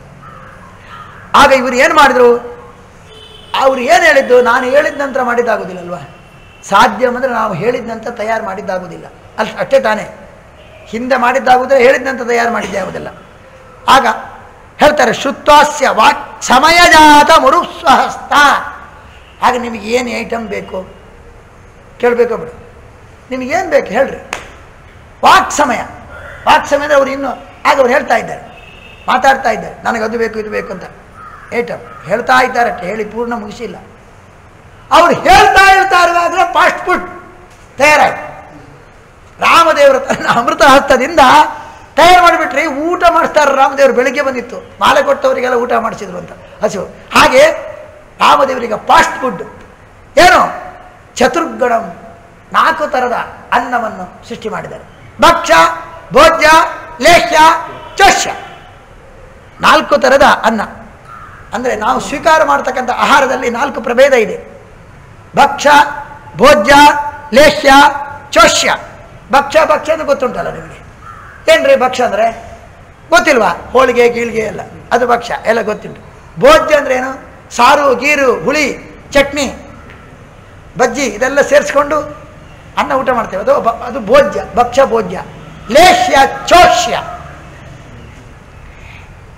ಆಗ ಇವರು ಏನು ಮಾಡಿದರು ಅವ್ರು ಏನು ಹೇಳಿದ್ದು ನಾನು ಹೇಳಿದ ನಂತರ ಮಾಡಿದ್ದಾಗೋದಿಲ್ಲಲ್ವಾ ಸಾಧ್ಯ ಅಂದರೆ ನಾವು ಹೇಳಿದ ನಂತರ ತಯಾರು ಮಾಡಿದ್ದಾಗೋದಿಲ್ಲ ಅಲ್ಲಿ ಅಷ್ಟೇ ತಾನೇ ಹಿಂದೆ ಮಾಡಿದ್ದಾಗುವುದಿಲ್ಲ ಹೇಳಿದ ನಂತರ ತಯಾರು ಮಾಡಿದ್ದೇ ಆಗೋದಿಲ್ಲ ಆಗ ಹೇಳ್ತಾರೆ ಶುತ್ವಾಸ್ಯ ವಾಕ್ ಸಮಯಜಾತ ಮರುಸ್ವಹಸ್ತ ಆಗ ನಿಮಗೆ ಏನು ಐಟಮ್ ಬೇಕು ಕೇಳಬೇಕೋ ಬಿಡು ನಿಮಗೇನು ಬೇಕು ಹೇಳ್ರಿ ವಾಕ್ ಸಮಯ ವಾಕ್ ಸಮಯ ಅಂದರೆ ಅವ್ರು ಇನ್ನು ಆಗ ಅವ್ರು ಹೇಳ್ತಾ ಇದ್ದಾರೆ ಮಾತಾಡ್ತಾ ಇದ್ದಾರೆ ನನಗೆ ಅದು ಬೇಕು ಇದು ಬೇಕು ಅಂತ ಐಟಮ್ ಹೇಳ್ತಾ ಇದ್ದಾರೆ ಅಷ್ಟೇ ಹೇಳಿ ಪೂರ್ಣ ಮುಗಿಸಿಲ್ಲ ಅವ್ರು ಹೇಳ್ತಾ ಹೇಳ್ತಾ ಇರುವಾಗಲೇ ಫಾಸ್ಟ್ ಫುಡ್ ತಯಾರಾಯ್ತು ರಾಮದೇವರ ತನ್ನ ಅಮೃತ ಹಸ್ತದಿಂದ ತಯಾರು ಮಾಡಿಬಿಟ್ರಿ ಊಟ ಮಾಡಿಸ್ತಾರೆ ರಾಮದೇವರು ಬೆಳಿಗ್ಗೆ ಬಂದಿತ್ತು ಮಾಲೆ ಕೊಟ್ಟವರಿಗೆಲ್ಲ ಊಟ ಮಾಡಿಸಿದ್ರು ಅಂತ ಹಸಿವು ಹಾಗೆ ರಾಮದೇವರಿಗೆ ಫಾಸ್ಟ್ ಫುಡ್ ಏನು ಚತುರ್ಗಣಂ ನಾಲ್ಕು ಥರದ ಅನ್ನವನ್ನು ಸೃಷ್ಟಿ ಮಾಡಿದ್ದಾರೆ ಭಕ್ಷ್ಯ ಭೋಜ್ಯ ಲೇಹ್ಯ ಚೋಷ್ಯ ನಾಲ್ಕು ಥರದ ಅನ್ನ ಅಂದರೆ ನಾವು ಸ್ವೀಕಾರ ಮಾಡ್ತಕ್ಕಂಥ ಆಹಾರದಲ್ಲಿ ನಾಲ್ಕು ಪ್ರಭೇದ ಇದೆ ಭಕ್ಷ್ಯ ಭೋಜ್ಯ ಲೇಹ್ಯ ಚೋಷ್ಯ ಭಕ್ಷ್ಯ ಭಕ್ಷ್ಯ ಅಂತ ಗೊತ್ತುಂಟಲ್ಲ ನಿಮಗೆ ಏನ್ರಿ ಭಕ್ಷ್ಯ ಅಂದರೆ ಗೊತ್ತಿಲ್ವಾ ಹೋಳಿಗೆ ಗೀಳಿಗೆ ಎಲ್ಲ ಅದು ಭಕ್ಷ್ಯ ಎಲ್ಲ ಗೊತ್ತುಂಟು ಭೋಜ್ಯ ಅಂದ್ರೆ ಏನು ಸಾರು ಗೀರು ಹುಳಿ ಚಟ್ನಿ ಬಜ್ಜಿ ಇದೆಲ್ಲ ಸೇರಿಸ್ಕೊಂಡು ಅನ್ನ ಊಟ ಮಾಡ್ತೇವೆ ಅದು ಬ- ಅದು ಭೋಜ್ಯ ಭಕ್ಷ್ಯ ಭೋಜ್ಯ ಲೇಹ್ಯ ಚೋಷ್ಯ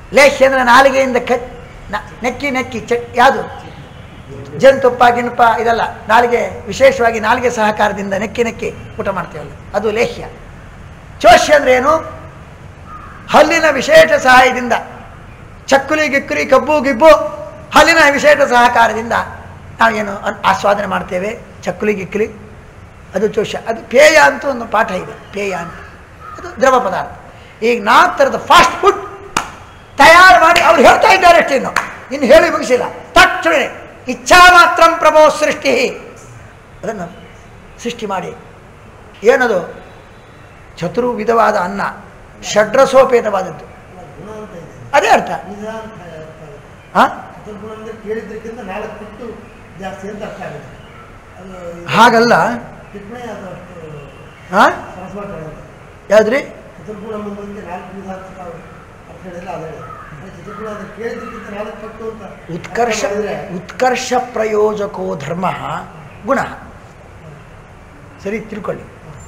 ಲೇಹ್ಯ ಅಂದರೆ ನಾಲಿಗೆಯಿಂದ ಕ ನ- ನೆಕ್ಕಿ ನೆಕ್ಕಿ ಚ ಯಾವುದು ಜೇನುತುಪ್ಪ ಗಿಣುಪ ಇದೆಲ್ಲ ನಾಲಿಗೆ ವಿಶೇಷವಾಗಿ ನಾಲಿಗೆ ಸಹಕಾರದಿಂದ ನೆಕ್ಕಿ ನೆಕ್ಕಿ ಊಟ ಮಾಡ್ತೇವಲ್ಲ ಅದು ಲೇಹ್ಯ ಚೋಷ್ಯ ಅಂದ್ರೆ ಏನು ಹಲ್ಲಿನ ವಿಶೇಷ ಸಹಾಯದಿಂದ ಚಕ್ಕುಲಿ ಗಿಕ್ಕುಲಿ ಕಬ್ಬು ಗಿಬ್ಬು ಹಲ್ಲಿನ ವಿಶೇಷ ಸಹಕಾರದಿಂದ ನಾವೇನು ಅನ್- ಆಸ್ವಾದನೆ ಮಾಡ್ತೇವೆ ಚಕ್ಕುಲಿ ಗಿಕ್ಕುಲಿ ಅದು ಚೋಷ್ಯ ಅದು ಪೇಯ ಅಂತ ಒಂದು ಪಾಠ ಇದೆ ಪೇಯ ಅಂತ ಅದು ದ್ರವ ಪದಾರ್ಥ ಈಗ ನಾಲ್ಕು ಥರದ ಫಾಸ್ಟ್ ಫುಡ್ ತಯಾರು ಮಾಡಿ ಅವ್ರು ಹೇಳ್ತಾ ಇದ್ದಾರೆ ಅಷ್ಟೇ ಇನ್ನು ಇನ್ನು ಹೇಳಿ ಮುಗಿಸಿಲ್ಲ ತಕ್ಷಣ ಇಚ್ಛಾ ಮಾತ್ರ ಪ್ರಭೋ ಸೃಷ್ಟಿ ಅದನ್ನು ಸೃಷ್ಟಿ ಮಾಡಿ ಏನದು ಚತುರ್ವಿಧವಾದ ಅನ್ನ ಷಡ್ರಸೋಪೇತವಾದದ್ದು ಗುಣ ಅಂತ ಇದೆ ಅದೇ ಅರ್ಥ ನಿಜ ಅಂತ ಅರ್ಥ ಆಗುತ್ತೆ. ಹಾಂ ಚತುರ್ಗುಣ ಅಂದ್ರೆ ಕೇಳಿದ್ದಕ್ಕಿಂತ ನಾಲ್ಕು ಪಟ್ಟು ಜಾಸ್ತಿ ಅಂತ ಅರ್ಥ ಆಗುತ್ತೆ ಅದು ಇದು ಹಾಗಲ್ಲ ಟಿಪ್ಪಣಿ ಅದು ಅಷ್ಟು ಹಾಂ ಸರಸ್ವಟ ಹೇಳೋದು ಯಾವ್ದ್ರಿ ಚತುರ್ಗುಣ ಮುಂದೆ ನಾಲ್ಕು ವಿಧ ಅಂತ ತಾವು ಅರ್ಥ ಹೇಳಿಲ್ಲ ಅದೇ ಅದೇ ಚತುರ್ಗುಣ ಅಂದ್ರೆ ಕೇಳಿದ್ದಕ್ಕಿಂತ ನಾಲ್ಕು ಪಟ್ಟು ಅಂತ ಉತ್ಕರ್ಷ ಅರ್ಥ ಮಾಡಿದ್ರೆ ಉತ್ಕರ್ಷ ಪ್ರಯೋಜಕೋ ಧರ್ಮ ಗುಣ ಸರಿ ತಿಳ್ಕೊಳ್ಳಿ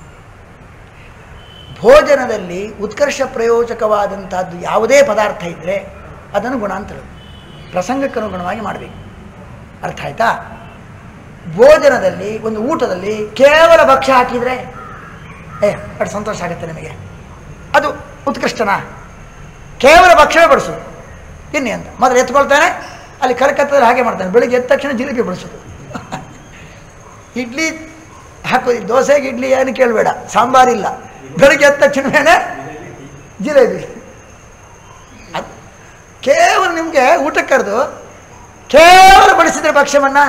ಭೋಜನದಲ್ಲಿ ಉತ್ಕರ್ಷ ಪ್ರಯೋಜಕವಾದಂಥದ್ದು ಯಾವುದೇ ಪದಾರ್ಥ ಇದ್ದರೆ ಅದನ್ನು ಗುಣ ಅಂತ ಹೇಳೋದು. ಪ್ರಸಂಗಕ್ಕನುಗುಣವಾಗಿ ಮಾಡಬೇಕು ಅರ್ಥ ಆಯ್ತಾ ಭೋಜನದಲ್ಲಿ ಒಂದು ಊಟದಲ್ಲಿ ಕೇವಲ ಭಕ್ಷ್ಯ ಹಾಕಿದರೆ ಏ ಅಷ್ಟು ಸಂತೋಷ ಆಗುತ್ತೆ ನಿಮಗೆ ಅದು ಉತ್ಕೃಷ್ಟನಾ ಕೇವಲ ಭಕ್ಷ್ಯವೇ ಬಡಿಸೋದು ತಿನ್ನಿ ಅಂತ ಮೊದಲು ಎತ್ಕೊಳ್ತಾನೆ ಅಲ್ಲಿ ಕಲ್ಕತ್ತದಲ್ಲಿ ಹಾಗೆ ಮಾಡ್ತಾನೆ ಬೆಳಿಗ್ಗೆ ಎದ್ದ ತಕ್ಷಣ ಜಿಲೇಬಿ ಬಡಿಸೋದು ಇಡ್ಲಿ ಹಾಕೋದು ದೋಸೆಗೆ ಇಡ್ಲಿ ಏನು ಕೇಳಬೇಡ ಸಾಂಬಾರಿಲ್ಲ ಬೆಳಿಗ್ಗೆ ಎದ್ದ ತಕ್ಷಣವೇ ಜಿಲೇಬಿ ಅದ್- ಕೇವಲ ನಿಮಗೆ ಊಟಕ್ಕೆ ಕರೆದು ಕೇವಲ ಬಡಿಸಿದ್ರೆ ಭಕ್ಷ್ಯವನ್ನು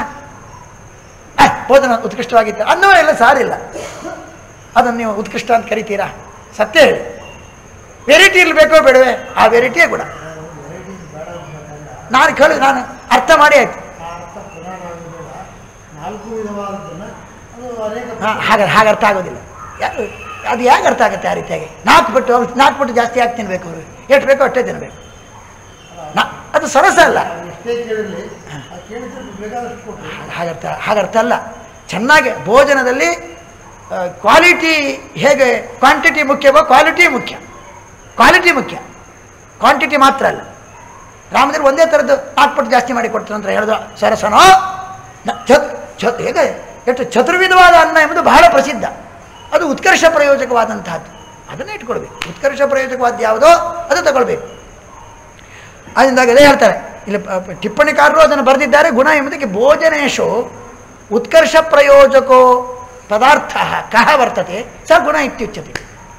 ಭೋಜನ ಉತ್ಕೃಷ್ಟವಾಗಿತ್ತು ಅನ್ನವೇ ಇಲ್ಲ ಸಾರಿಲ್ಲ ಅದನ್ನು ನೀವು ಉತ್ಕೃಷ್ಟ ಅಂತ ಕರಿತೀರಾ ಸತ್ಯ ಹೇಳಿ ವೆರೈಟಿ ಇರಬೇಕೋ ಬೇಡವೇ ಆ ವೆರೈಟಿಯೇ ಕೂಡ ವೆರೈಟೀಸ್ ಬೇಡ ಅಂದ್ಬೇಕಲ್ಲ ನಾನು ಕೇಳಿ ನಾನು ಅರ್ಥ ಮಾಡಿ ಆಯ್ತು ಆ ಅರ್ಥ ಪುರಾಣ ಬೇಡ ನಾಲ್ಕು ವಿಧವಾದದ್ದನ್ನ ಅದು ಅನೇಕ ಹಾಂ ಹಾಗೆ ಹಾಗೆ ಅರ್ಥ ಆಗೋದಿಲ್ಲ ಯಾರು ಅದು ಹೇಗೆ ಅರ್ಥ ಆಗುತ್ತೆ ಆ ರೀತಿಯಾಗಿ ನಾಲ್ಕು ಪಟ್ಟು ಅವ್ರು ನಾಲ್ಕು ಪಟ್ಟು ಜಾಸ್ತಿ ಹಾಕಿ ತಿನ್ಬೇಕು ಅವರು ಎಷ್ಟು ಬೇಕೋ ಅಷ್ಟೇ ತಿನ್ನಬೇಕು ನಾ ಅದು ಸರಸ ಅಲ್ಲ ಅವ್ರು ಎಷ್ಟೇ ಕೇಳಿರಲಿ ಆ ಕೇಳಿದ್ರೆ ಬೇಕಾದಷ್ಟು ಕೊಟ್ಟರು ಹಾಗರ್ಥ ಹಾಗರ್ಥ ಅಲ್ಲ ಚೆನ್ನಾಗಿ ಭೋಜನದಲ್ಲಿ ಕ್ವಾಲಿಟಿ ಹೇಗೆ ಕ್ವಾಂಟಿಟಿ ಮುಖ್ಯವೋ ಕ್ವಾಲಿಟಿ ಮುಖ್ಯ ಕ್ವಾಲಿಟಿ ಮುಖ್ಯ ಕ್ವಾಂಟಿಟಿ ಮಾತ್ರ ಅಲ್ಲ ರಾಮದೇವ್ರು ಒಂದೇ ಥರದ್ದು ನಾಲ್ಕು ಪಟ್ಟು ಜಾಸ್ತಿ ಮಾಡಿ ಕೊಡ್ತಾರೆ ಅಂತ ಹೇಳಿದ್ರು ಸರಸನೋ ನ- ಚತ್ ಚತ್ ಹೇಗೆ ಎಷ್ಟು ಚತುರ್ವಿಧವಾದ ಅನ್ನ ಎಂಬುದು ಬಹಳ ಪ್ರಸಿದ್ಧ ಅದು ಉತ್ಕರ್ಷ ಪ್ರಯೋಜಕವಾದಂತಹದ್ದು ಅದನ್ನೇ ಇಟ್ಕೊಳ್ಬೇಕು ಉತ್ಕರ್ಷ ಪ್ರಯೋಜಕವಾದ ಯಾವುದೋ ಅದು ತಗೊಳ್ಬೇಕು ಅದರಿಂದಾಗ ಅದೇ ಹೇಳ್ತಾರೆ ಇಲ್ಲಿ ಪ- ಪ- ಟಿಪ್ಪಣಿಕಾರರು ಅದನ್ನು ಬರೆದಿದ್ದಾರೆ ಗುಣ ಎಂಬುದಕ್ಕೆ ಭೋಜನೇಶು ಉತ್ಕರ್ಷ ಪ್ರಯೋಜಕೋ ಪದಾರ್ಥ ಕಹ ವರ್ತತೆ ಸ ಗುಣ ಇತ್ಯುಚ್ಯತೆ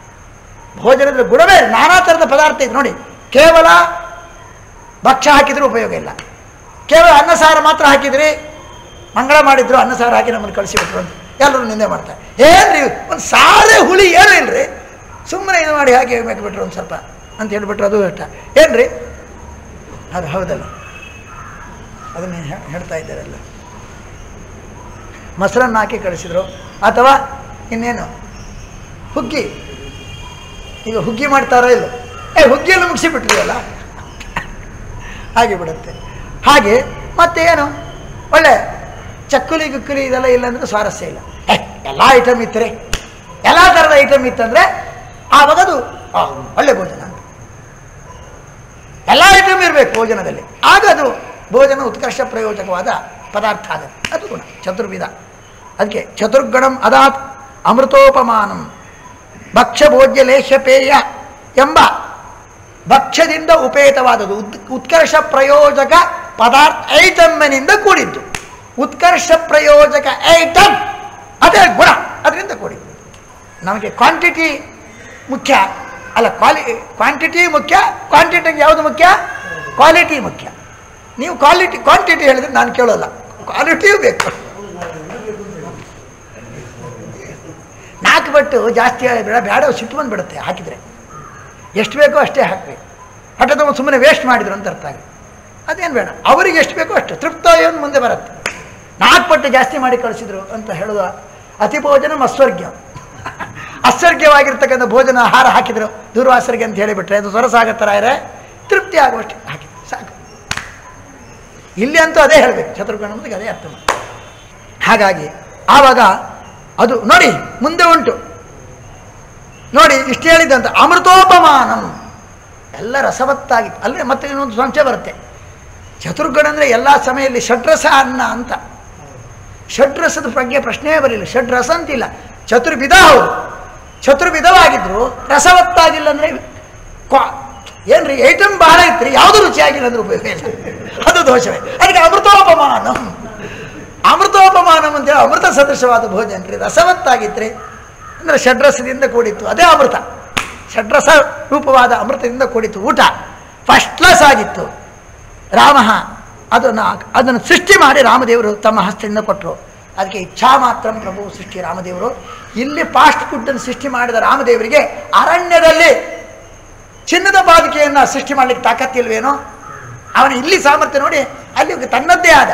ಭೋಜನದ ಗುಣವೇ ನಾನಾ ಥರದ ಪದಾರ್ಥ ಇದೆ ನೋಡಿ ಕೇವಲ ಭಕ್ಷ್ಯ ಹಾಕಿದರೂ ಉಪಯೋಗ ಇಲ್ಲ ಕೇವಲ ಅನ್ನ ಸಾರು ಮಾತ್ರ ಹಾಕಿದ್ರಿ ಮಂಗಳ ಮಾಡಿದ್ರು ಅನ್ನ ಸಾರು ಹಾಕಿ ನಮ್ಮನ್ನು ಕಳಿಸಿಬಿಟ್ರು ಅಂತ ಎಲ್ಲರೂ ನಿಂದೆ ಮಾಡ್ತಾರೆ ಏನ್ರಿ ಒಂದು ಸಾರೇ ಹುಳಿ ಏನೂ ಇಲ್ರಿ ಸುಮ್ಮನೆ ಇದು ಮಾಡಿ ಹಾಕಿ ಬಿಟ್ರು ಒಂದು ಸ್ವಲ್ಪ ಅಂತ ಹೇಳ್ಬಿಟ್ರು ಅದು ಇಷ್ಟ ಏನ್ರಿ ಅದು ಹೌದಲ್ಲ ಅದನ್ನು ಹೇ- ಹೇಳ್ತಾ ಇದ್ದಾರಲ್ಲ ಮೊಸರನ್ನು ಹಾಕಿ ಕಳಿಸಿದ್ರು ಅಥವಾ ಇನ್ನೇನು ಹುಗ್ಗಿ ಈಗ ಹುಗ್ಗಿ ಮಾಡ್ತಾರೋ ಇಲ್ಲ ಏ ಹುಗ್ಗಿಯಲ್ಲಿ ಮುಗಿಸಿಬಿಟ್ರಿಯಲ್ಲ ಹಾಗೆ ಬಿಡುತ್ತೆ ಹಾಗೆ ಮತ್ತೆ ಏನು ಒಳ್ಳೆ ಚಕ್ಕುಲಿ ಗುಕ್ಕುಲಿ ಇದೆಲ್ಲ ಇಲ್ಲ ಅಂದ್ರೆ ಸ್ವಾರಸ್ಯ ಇಲ್ಲ ಏ ಎಲ್ಲ ಐಟಮ್ ಇತ್ತರೆ ಎಲ್ಲ ಥರದ ಐಟಮ್ ಇತ್ತಂದರೆ ಆವಾಗ ಅದು ಆ, ಒಳ್ಳೆ ಭೋಜನ ಅಂತ ಎಲ್ಲ ಐಟಮ್ ಇರಬೇಕು ಭೋಜನದಲ್ಲಿ ಆಗ ಅದು ಭೋಜನ ಉತ್ಕರ್ಷ ಪ್ರಯೋಜಕವಾದ ಪದಾರ್ಥ ಆಗುತ್ತೆ ಅದು ಗುಣ ಚತುರ್ವಿಧ ಅದಕ್ಕೆ ಚತುರ್ಗಣಂ ಅದಾತ್ ಅಮೃತೋಪಮಾನಂ ಭಕ್ಷ್ಯ ಭೋಜ್ಯ ಲೇಹ್ಯ ಪೇಯ ಎಂಬ ಭಕ್ಷ್ಯದಿಂದ ಉಪೇತವಾದದ್ದು ಉತ್ ಉತ್ಕರ್ಷ ಪ್ರಯೋಜಕ ಪದಾರ್ಥ ಐಟಮ್ಮಿನಿಂದ ಕೂಡಿದ್ದು ಉತ್ಕರ್ಷ ಪ್ರಯೋಜಕ ಐಟಮ್ ಅದೇ ಗುಣ ಅದರಿಂದ ಕೂಡಿದ್ದು ನಮಗೆ ಕ್ವಾಂಟಿಟಿ ಮುಖ್ಯ ಅಲ್ಲ ಕ್ವಾಲಿ ಕ್ವಾಂಟಿಟಿ ಮುಖ್ಯ ಕ್ವಾಂಟಿಟಿಗೆ ಯಾವುದು ಮುಖ್ಯ ಕ್ವಾಲಿಟಿ ಮುಖ್ಯ ನೀವು ಕ್ವಾಲಿಟಿ ಕ್ವಾಂಟಿಟಿ ಹೇಳಿದ್ರೆ ನಾನು ಕೇಳೋಲ್ಲ ಕ್ವಾಲಿಟಿಯೂ ಬೇಕು ನಾಲ್ಕು ಬಟ್ಟು ಜಾಸ್ತಿ ಬೇಡ ಬೇಡ ಸಿಟ್ಟು ಬಂದುಬಿಡುತ್ತೆ ಹಾಕಿದರೆ ಎಷ್ಟು ಬೇಕೋ ಅಷ್ಟೇ ಹಾಕಬೇಕು ಹಠದ ಸುಮ್ಮನೆ ವೇಸ್ಟ್ ಮಾಡಿದ್ರು ಅಂತ ಅರ್ಥ ಆಗಿ ಅದೇನು ಬೇಡ ಅವರಿಗೆ ಎಷ್ಟು ಬೇಕೋ ಅಷ್ಟು ತೃಪ್ತ ಏನು ಮುಂದೆ ಬರುತ್ತೆ ನಾಲ್ಕು ಪಟ್ಟು ಜಾಸ್ತಿ ಮಾಡಿ ಕಳಿಸಿದ್ರು ಅಂತ ಹೇಳೋದು ಅತಿ ಭೋಜನ ಅಸ್ವರ್ಗ್ಯ ಅಸ್ವರ್ಗ್ಯವಾಗಿರ್ತಕ್ಕಂಥ ಭೋಜನ ಆಹಾರ ಹಾಕಿದ್ರು ದೂರ್ವಾಸರಿಗೆ ಅಂತ ಹೇಳಿಬಿಟ್ರೆ ಅದು ಸೊರಸಾಗತ್ತರಾಯರೆ ತೃಪ್ತಿ ಆಗುವಷ್ಟು ಹಾಕಿದ್ರು ಸಾಕು ಇಲ್ಲಿ ಅಂತೂ ಅದೇ ಹೇಳಬೇಕು ಚತುರ್ಗುಣ ಅನ್ನೋದಕ್ಕೆ ಅದೇ ಅರ್ಥ ಮಾಡಿ ಹಾಗಾಗಿ ಆವಾಗ ಅದು ನೋಡಿ ಮುಂದೆ ಉಂಟು ನೋಡಿ ಇಷ್ಟು ಹೇಳಿದ್ದಂತ ಅಮೃತೋಪಮಾನಂ ಎಲ್ಲ ರಸವತ್ತಾಗಿತ್ತು ಅಲ್ಲೇ ಮತ್ತೆ ಇನ್ನೊಂದು ಸಂಶಯ ಬರುತ್ತೆ ಚತುರ್ಗಣ ಅಂದರೆ ಎಲ್ಲ ಸಮಯದಲ್ಲಿ ಷಡ್ರಸ ಅನ್ನ ಅಂತ ಷಡ್ರಸದ ಬಗ್ಗೆ ಪ್ರಶ್ನೆಯೇ ಬರಲಿಲ್ಲ ಷಡ್ರಸ ಅಂತಿಲ್ಲ ಚತುರ್ವಿಧ ಹೌದು ಚತುರ್ವಿಧವಾಗಿದ್ರು ರಸವತ್ತಾಗಿಲ್ಲ ಅಂದರೆ ಕ್ವಾ ಏನ್ರಿ ಐಟಮ್ ಬಹಳ ಇತ್ತು ಯಾವುದು ರುಚಿಯಾಗಿಲ್ಲ ಅಂದ್ರೆ ಉಪಯೋಗ ಇಲ್ಲ ಅದು ದೋಷವೇ ಅದಕ್ಕೆ ಅಮೃತೋಪಮಾನ ಅಮೃತೋಪಮಾನಂ ಅಂತೇಳಿ ಅಮೃತ ಸದೃಶವಾದ ಭೋಜನ ರೀ ರಸವತ್ತಾಗಿತ್ತು ಅಂದರೆ ಷಡ್ರಸದಿಂದ ಕೂಡಿತ್ತು ಅದೇ ಅಮೃತ ಷಡ್ರಸ ರೂಪವಾದ ಅಮೃತದಿಂದ ಕೂಡಿತ್ತು ಊಟ ಫಸ್ಟ್ ಕ್ಲಾಸ್ ಆಗಿತ್ತು ರಾಮ ಅದನ್ನು ಅದನ್ನು ಸೃಷ್ಟಿ ಮಾಡಿ ರಾಮದೇವರು ತಮ್ಮ ಹಸ್ತದಿಂದ ಕೊಟ್ಟರು ಅದಕ್ಕೆ ಇಚ್ಛಾ ಮಾತ್ರ ಪ್ರಭು ಸೃಷ್ಟಿ ರಾಮದೇವರು ಇಲ್ಲಿ ಫಾಸ್ಟ್ ಫುಡ್ಡನ್ನು ಸೃಷ್ಟಿ ಮಾಡಿದ ರಾಮದೇವರಿಗೆ ಅರಣ್ಯದಲ್ಲಿ ಚಿನ್ನದ ಬಾಧಿಕೆಯನ್ನು ಸೃಷ್ಟಿ ಮಾಡಲಿಕ್ಕೆ ತಾಕತ್ತಿಲ್ವೇನೋ ಅವನ ಇಲ್ಲಿ ಸಾಮರ್ಥ್ಯ ನೋಡಿ ಅಲ್ಲಿ ತನ್ನದ್ದೇ ಆದ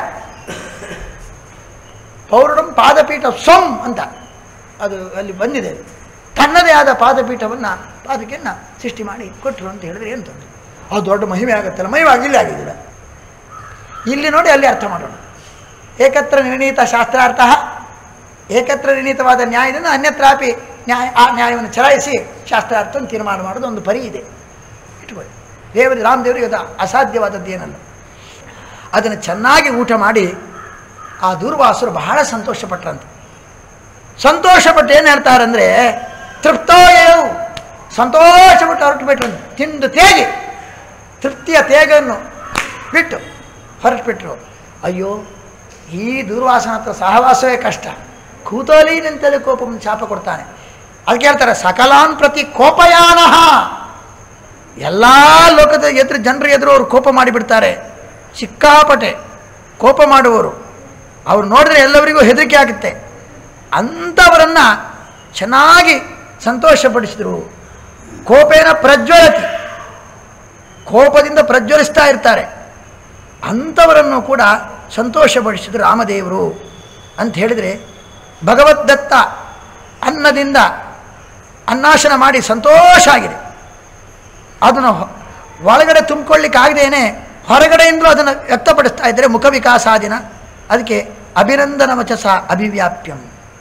ಪೌರುಡಂ ಪಾದಪೀಠ ಸ್ವಂ ಅಂತ ಅದು ಅಲ್ಲಿ ಬಂದಿದೆ ತನ್ನದೇ ಆದ ಪಾದಪೀಠವನ್ನು ಪಾದಕೆಯನ್ನು ಸೃಷ್ಟಿ ಮಾಡಿ ಕೊಟ್ಟರು ಅಂತ ಹೇಳಿದ್ರೆ ಏನು ತೊಂದರೆ ಅದು ದೊಡ್ಡ ಮಹಿಮೆ ಆಗುತ್ತಲ್ಲ ಮಹಿಮೆ ಆಗಿಲ್ಲ ಆಗಿದ್ದಿಲ್ಲ ಇಲ್ಲಿ ನೋಡಿ ಅಲ್ಲಿ ಅರ್ಥ ಮಾಡೋಣ ಏಕತ್ರ ನಿರ್ಣೀತ ಶಾಸ್ತ್ರಾರ್ಥ ಏಕತ್ರ ನಿರ್ಣೀತವಾದ ನ್ಯಾಯದಿಂದ ಅನ್ಯತ್ರಾಪಿ ನ್ಯಾಯ ಆ ನ್ಯಾಯವನ್ನು ಚಲಾಯಿಸಿ ಶಾಸ್ತ್ರಾರ್ಥವನ್ನು ತೀರ್ಮಾನ ಮಾಡೋದು ಒಂದು ಪರಿ ಇದೆ ಇಟ್ಕೊಳ್ಳಿ ದೇವರ ರಾಮದೇವರಿಗೆ ಅದು ಅಸಾಧ್ಯವಾದದ್ದು ಏನಲ್ಲ ಅದನ್ನು ಚೆನ್ನಾಗಿ ಊಟ ಮಾಡಿ ಆ ದೂರ್ವಾಸರು ಬಹಳ ಸಂತೋಷಪಟ್ರಂತೆ ಸಂತೋಷಪಟ್ಟು ಏನು ಹೇಳ್ತಾರಂದರೆ ತೃಪ್ತೋಯವು ಸಂತೋಷಪಟ್ಟು ಹೊರಟು ಬಿಟ್ರು ತಿಂದು ತೇಗಿ ತೃಪ್ತಿಯ ತೇಗನ್ನು ಬಿಟ್ಟು ಹೊರಟುಬಿಟ್ರು ಅಯ್ಯೋ ಈ ದೂರ್ವಾಸನ ಹತ್ರ ಸಹವಾಸವೇ ಕಷ್ಟ ಕೂತಲೀನಂತಲೇ ಕೋಪ ಶಾಪ ಕೊಡ್ತಾನೆ ಅದಕ್ಕೆ ಹೇಳ್ತಾರೆ ಸಕಲಾನ್ ಪ್ರತಿ ಕೋಪಯಾನ ಎಲ್ಲ ಲೋಕದ ಎದುರು ಜನರ ಎದುರು ಅವರು ಕೋಪ ಮಾಡಿಬಿಡ್ತಾರೆ ಸಿಕ್ಕಾಪಟೆ ಕೋಪ ಮಾಡುವವರು ಅವ್ರು ನೋಡಿದ್ರೆ ಎಲ್ಲವರಿಗೂ ಹೆದರಿಕೆ ಆಗುತ್ತೆ ಅಂಥವರನ್ನು ಚೆನ್ನಾಗಿ ಸಂತೋಷಪಡಿಸಿದರು ಕೋಪೇನ ಪ್ರಜ್ವಲತಿ ಕೋಪದಿಂದ ಪ್ರಜ್ವಲಿಸ್ತಾ ಇರ್ತಾರೆ ಅಂಥವರನ್ನು ಕೂಡ ಸಂತೋಷಪಡಿಸಿದರು ರಾಮದೇವರು ಅಂತ ಹೇಳಿದರೆ ಭಗವದ್ದತ್ತ ಅನ್ನದಿಂದ ಅನ್ನಾಶನ ಮಾಡಿ ಸಂತೋಷ ಆಗಿದೆ ಅದನ್ನು ಹೊ- ಒಳಗಡೆ ತುಂಬಿಕೊಳ್ಳಿಕ್ಕೆ ಆಗದೇನೆ ಹೊರಗಡೆಯಿಂದಲೂ ಅದನ್ನು ವ್ಯಕ್ತಪಡಿಸ್ತಾ ಇದ್ದರೆ ಮುಖ ವಿಕಾಸಾದಿನ ಅದಕ್ಕೆ ಅಭಿನಂದನ ವಚಸ ಅಭಿವ್ಯಾಪ್ಯಂ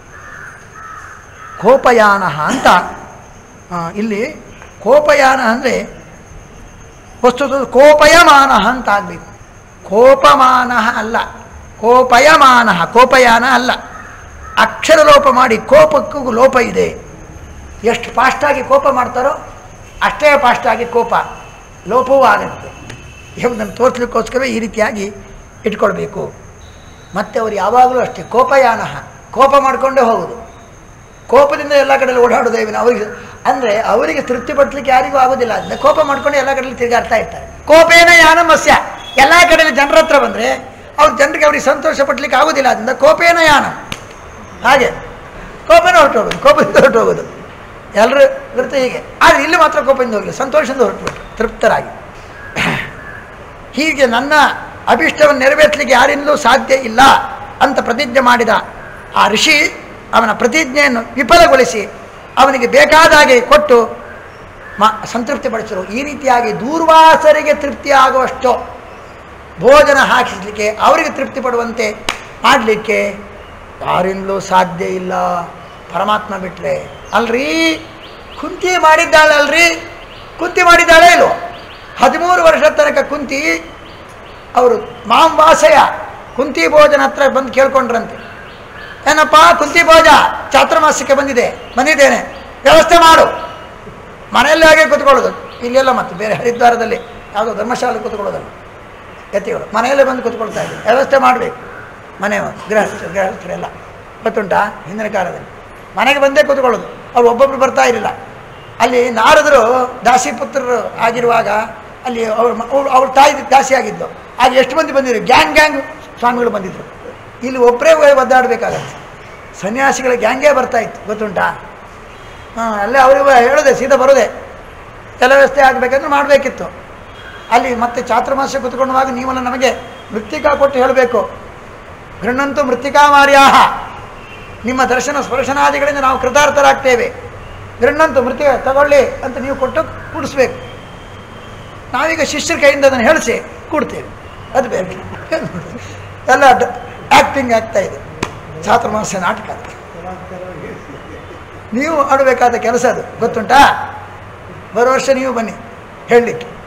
ಕೋಪಯಾನ ಅಂತ ಆ, ಇಲ್ಲಿ ಕೋಪಯಾನ ಅಂದರೆ ವಸ್ತುತ ಕೋಪಯಮಾನ ಅಂತ ಆಗಬೇಕು ಕೋಪಮಾನ ಅಲ್ಲ ಕೋಪಯಮಾನ ಕೋಪಯಾನ ಅಲ್ಲ ಅಕ್ಷರ ಲೋಪ ಮಾಡಿ ಕೋಪಕ್ಕೂ ಲೋಪ ಇದೆ ಎಷ್ಟು ಫಾಸ್ಟಾಗಿ ಕೋಪ ಮಾಡ್ತಾರೋ ಅಷ್ಟೇ ಫಾಸ್ಟಾಗಿ ಕೋಪ ಲೋಪವೂ ಆಗುತ್ತೆ ಎಂಬುದನ್ನು ತೋರಿಸ್ಲಿಕ್ಕೋಸ್ಕರವೇ ಈ ರೀತಿಯಾಗಿ ಇಟ್ಕೊಳ್ಬೇಕು ಮತ್ತು ಅವರು ಯಾವಾಗಲೂ ಅಷ್ಟೇ ಕೋಪಯಾನ ಕೋಪ ಮಾಡಿಕೊಂಡೇ ಹೋಗುದು ಕೋಪದಿಂದ ಎಲ್ಲ ಕಡೆಯಲ್ಲಿ ಓಡಾಡೋದೇ ವಿನ ಅವರಿಗೆ ಅಂದರೆ ಅವರಿಗೆ ತೃಪ್ತಿ ಪಡಿಸ್ಲಿಕ್ಕೆ ಯಾರಿಗೂ ಆಗೋದಿಲ್ಲ ಅಂದರೆ ಕೋಪ ಮಾಡ್ಕೊಂಡು ಎಲ್ಲ ಕಡೆಯಲ್ಲಿ ತಿರುಗಾಡ್ತಾ ಇರ್ತಾರೆ ಕೋಪೇನ ಯಾನಮಸ್ಯ ಎಲ್ಲ ಕಡೆಯಲ್ಲಿ ಜನರ ಹತ್ರ ಬಂದರೆ ಅವ್ರ ಜನರಿಗೆ ಅವ್ರಿಗೆ ಸಂತೋಷ ಪಡ್ಲಿಕ್ಕೆ ಆಗೋದಿಲ್ಲ ಅದರಿಂದ ಕೋಪೇನ ಯಾನ ಹಾಗೆ ಕೋಪನ ಹೊರಟೋಗೋದು ಕೋಪದಿಂದ ಹೊರಟೋಗೋದು ಎಲ್ಲರೂ ಇರುತ್ತೆ ಹೀಗೆ ಆದರೆ ಇಲ್ಲಿ ಮಾತ್ರ ಕೋಪದಿಂದ ಹೋಗಲಿ ಸಂತೋಷದಿಂದ ಹೊರಟುಬಿಟ್ಟು ತೃಪ್ತರಾಗಿ ಹೀಗೆ ನನ್ನ ಅಭಿಷ್ಟವನ್ನು ನೆರವೇರಿಸಲಿಕ್ಕೆ ಯಾರಿಂದಲೂ ಸಾಧ್ಯ ಇಲ್ಲ ಅಂತ ಪ್ರತಿಜ್ಞೆ ಮಾಡಿದ ಆ ಋಷಿ ಅವನ ಪ್ರತಿಜ್ಞೆಯನ್ನು ವಿಫಲಗೊಳಿಸಿ ಅವನಿಗೆ ಬೇಕಾದ ಹಾಗೆ ಕೊಟ್ಟು ಮ ಸಂತೃಪ್ತಿಪಡಿಸರು ಈ ರೀತಿಯಾಗಿ ದೂರ್ವಾಸರಿಗೆ ತೃಪ್ತಿ ಆಗುವಷ್ಟು ಭೋಜನ ಹಾಕಿಸಲಿಕ್ಕೆ ಅವರಿಗೆ ತೃಪ್ತಿ ಪಡುವಂತೆ ಮಾಡಲಿಕ್ಕೆ ಯಾರಿಂದಲೂ ಸಾಧ್ಯ ಇಲ್ಲ ಪರಮಾತ್ಮ ಬಿಟ್ಟರೆ ಅಲ್ರಿ ಕುಂತಿ ಮಾಡಿದ್ದಾಳೆ ಅಲ್ರಿ ಕುಂತಿ ಮಾಡಿದ್ದಾಳೆ ಇಲ್ವೋ ಹದಿಮೂರು ವರ್ಷದ ತನಕ ಕುಂತಿ ಅವರು ಮಾಂವಾಸಯ ಕುಂತಿ ಭೋಜನ ಹತ್ರ ಬಂದು ಕೇಳ್ಕೊಂಡ್ರಂತೆ ಏನಪ್ಪ ಕುಂತಿ ಭೋಜ ಚಾತುರ್ಮಾಸಕ್ಕೆ ಬಂದಿದೆ ಬಂದಿದ್ದೇನೆ ವ್ಯವಸ್ಥೆ ಮಾಡು ಮನೆಯಲ್ಲೇ ಹಾಗೆ ಕೂತ್ಕೊಳ್ಳೋದು ಇಲ್ಲೆಲ್ಲ ಮತ್ತೆ ಬೇರೆ ಹರಿದ್ವಾರದಲ್ಲಿ ಯಾವುದೋ ಧರ್ಮಶಾಲೆ ಕೂತ್ಕೊಳ್ಳೋದಲ್ಲ ಯತಿಗಳು ಮನೆಯಲ್ಲೇ ಬಂದು ಕೂತ್ಕೊಳ್ತಾ ಇದ್ರು ವ್ಯವಸ್ಥೆ ಮಾಡಬೇಕು ಮನೆ ಗೃಹಸ್ಥ ಗೃಹಸ್ಥರೆಲ್ಲ ಗೊತ್ತುಂಟಾ ಹಿಂದಿನ ಕಾಲದಲ್ಲಿ ಮನೆಗೆ ಬಂದೇ ಕೂತ್ಕೊಳ್ಳೋದು ಅವ್ರು ಒಬ್ಬೊಬ್ರು ಬರ್ತಾ ಇರಲಿಲ್ಲ ಅಲ್ಲಿ ನಾರದರು ದಾಸಿ ಪುತ್ರರು ಆಗಿರುವಾಗ ಅಲ್ಲಿ ಅವ್ರ ಮ- ಅವ್ರು ಅವ್ರ ತಾಯಿ ದಾಸಿ ಆಗಿದ್ದು ಆಗ ಎಷ್ಟು ಮಂದಿ ಬಂದಿದ್ರು ಗ್ಯಾಂಗ್ ಗ್ಯಾಂಗ್ ಸ್ವಾಮಿಗಳು ಬಂದಿದ್ರು ಇಲ್ಲಿ ಒಬ್ಬರೇ ಒದ್ದಾಡಬೇಕಾಗತ್ತೆ ಸನ್ಯಾಸಿಗಳ ಗ್ಯಾಂಗೇ ಬರ್ತಾ ಇತ್ತು ಗೊತ್ತುಂಟಾ ಹಾಂ ಅಲ್ಲೇ ಅವರಿಗೆ ಹೇಳೋದೆ ಸೀದಾ ಬರೋದೆ ಎಲ್ಲ ವ್ಯವಸ್ಥೆ ಆಗಬೇಕಂದ್ರೆ ಮಾಡಬೇಕಿತ್ತು ಅಲ್ಲಿ ಮತ್ತೆ ಚಾತುರ್ಮಾಸ ಕುತ್ಕೊಳ್ಳುವಾಗ ನೀವೆಲ್ಲ ನಮಗೆ ಮೃತ್ತಿಕಾ ಕೊಟ್ಟು ಹೇಳಬೇಕು ಗೃಣ್ಣಂತೂ ಮೃತ್ತಿಕಾ ಮಾರ್ಯಾಹ ನಿಮ್ಮ ದರ್ಶನ ಸ್ಪರ್ಶನಾದಿಗಳಿಂದ ನಾವು ಕೃತಾರ್ಥರಾಗ್ತೇವೆ ಗೃಣ್ಣಂತೂ ಮೃತ್ತಿಕ ತಗೊಳ್ಳಿ ಅಂತ ನೀವು ಕೊಟ್ಟು ಕೂಡಿಸ್ಬೇಕು ನಾವೀಗ ಶಿಷ್ಯರ ಕೈಯಿಂದ ಅದನ್ನು ಹೇಳಿಸಿ ಕೊಡ್ತೇವೆ ಅದು ಬೇರೆ ಎಲ್ಲ ಆ್ಯಕ್ಟಿಂಗ್ ಆಗ್ತಾ ಇದೆ ಚಾತುರ್ಮಾಸ ನಾಟಕ ಅದು. ಚಮತ್ಕಾರವಾಗಿ ನೀವು ಆಡಬೇಕಾದ ಕೆಲಸ ಅದು ಗೊತ್ತುಂಟಾ ಬರೋ ವರ್ಷ ನೀವು ಬನ್ನಿ ಹೇಳಲಿಕ್ಕೆ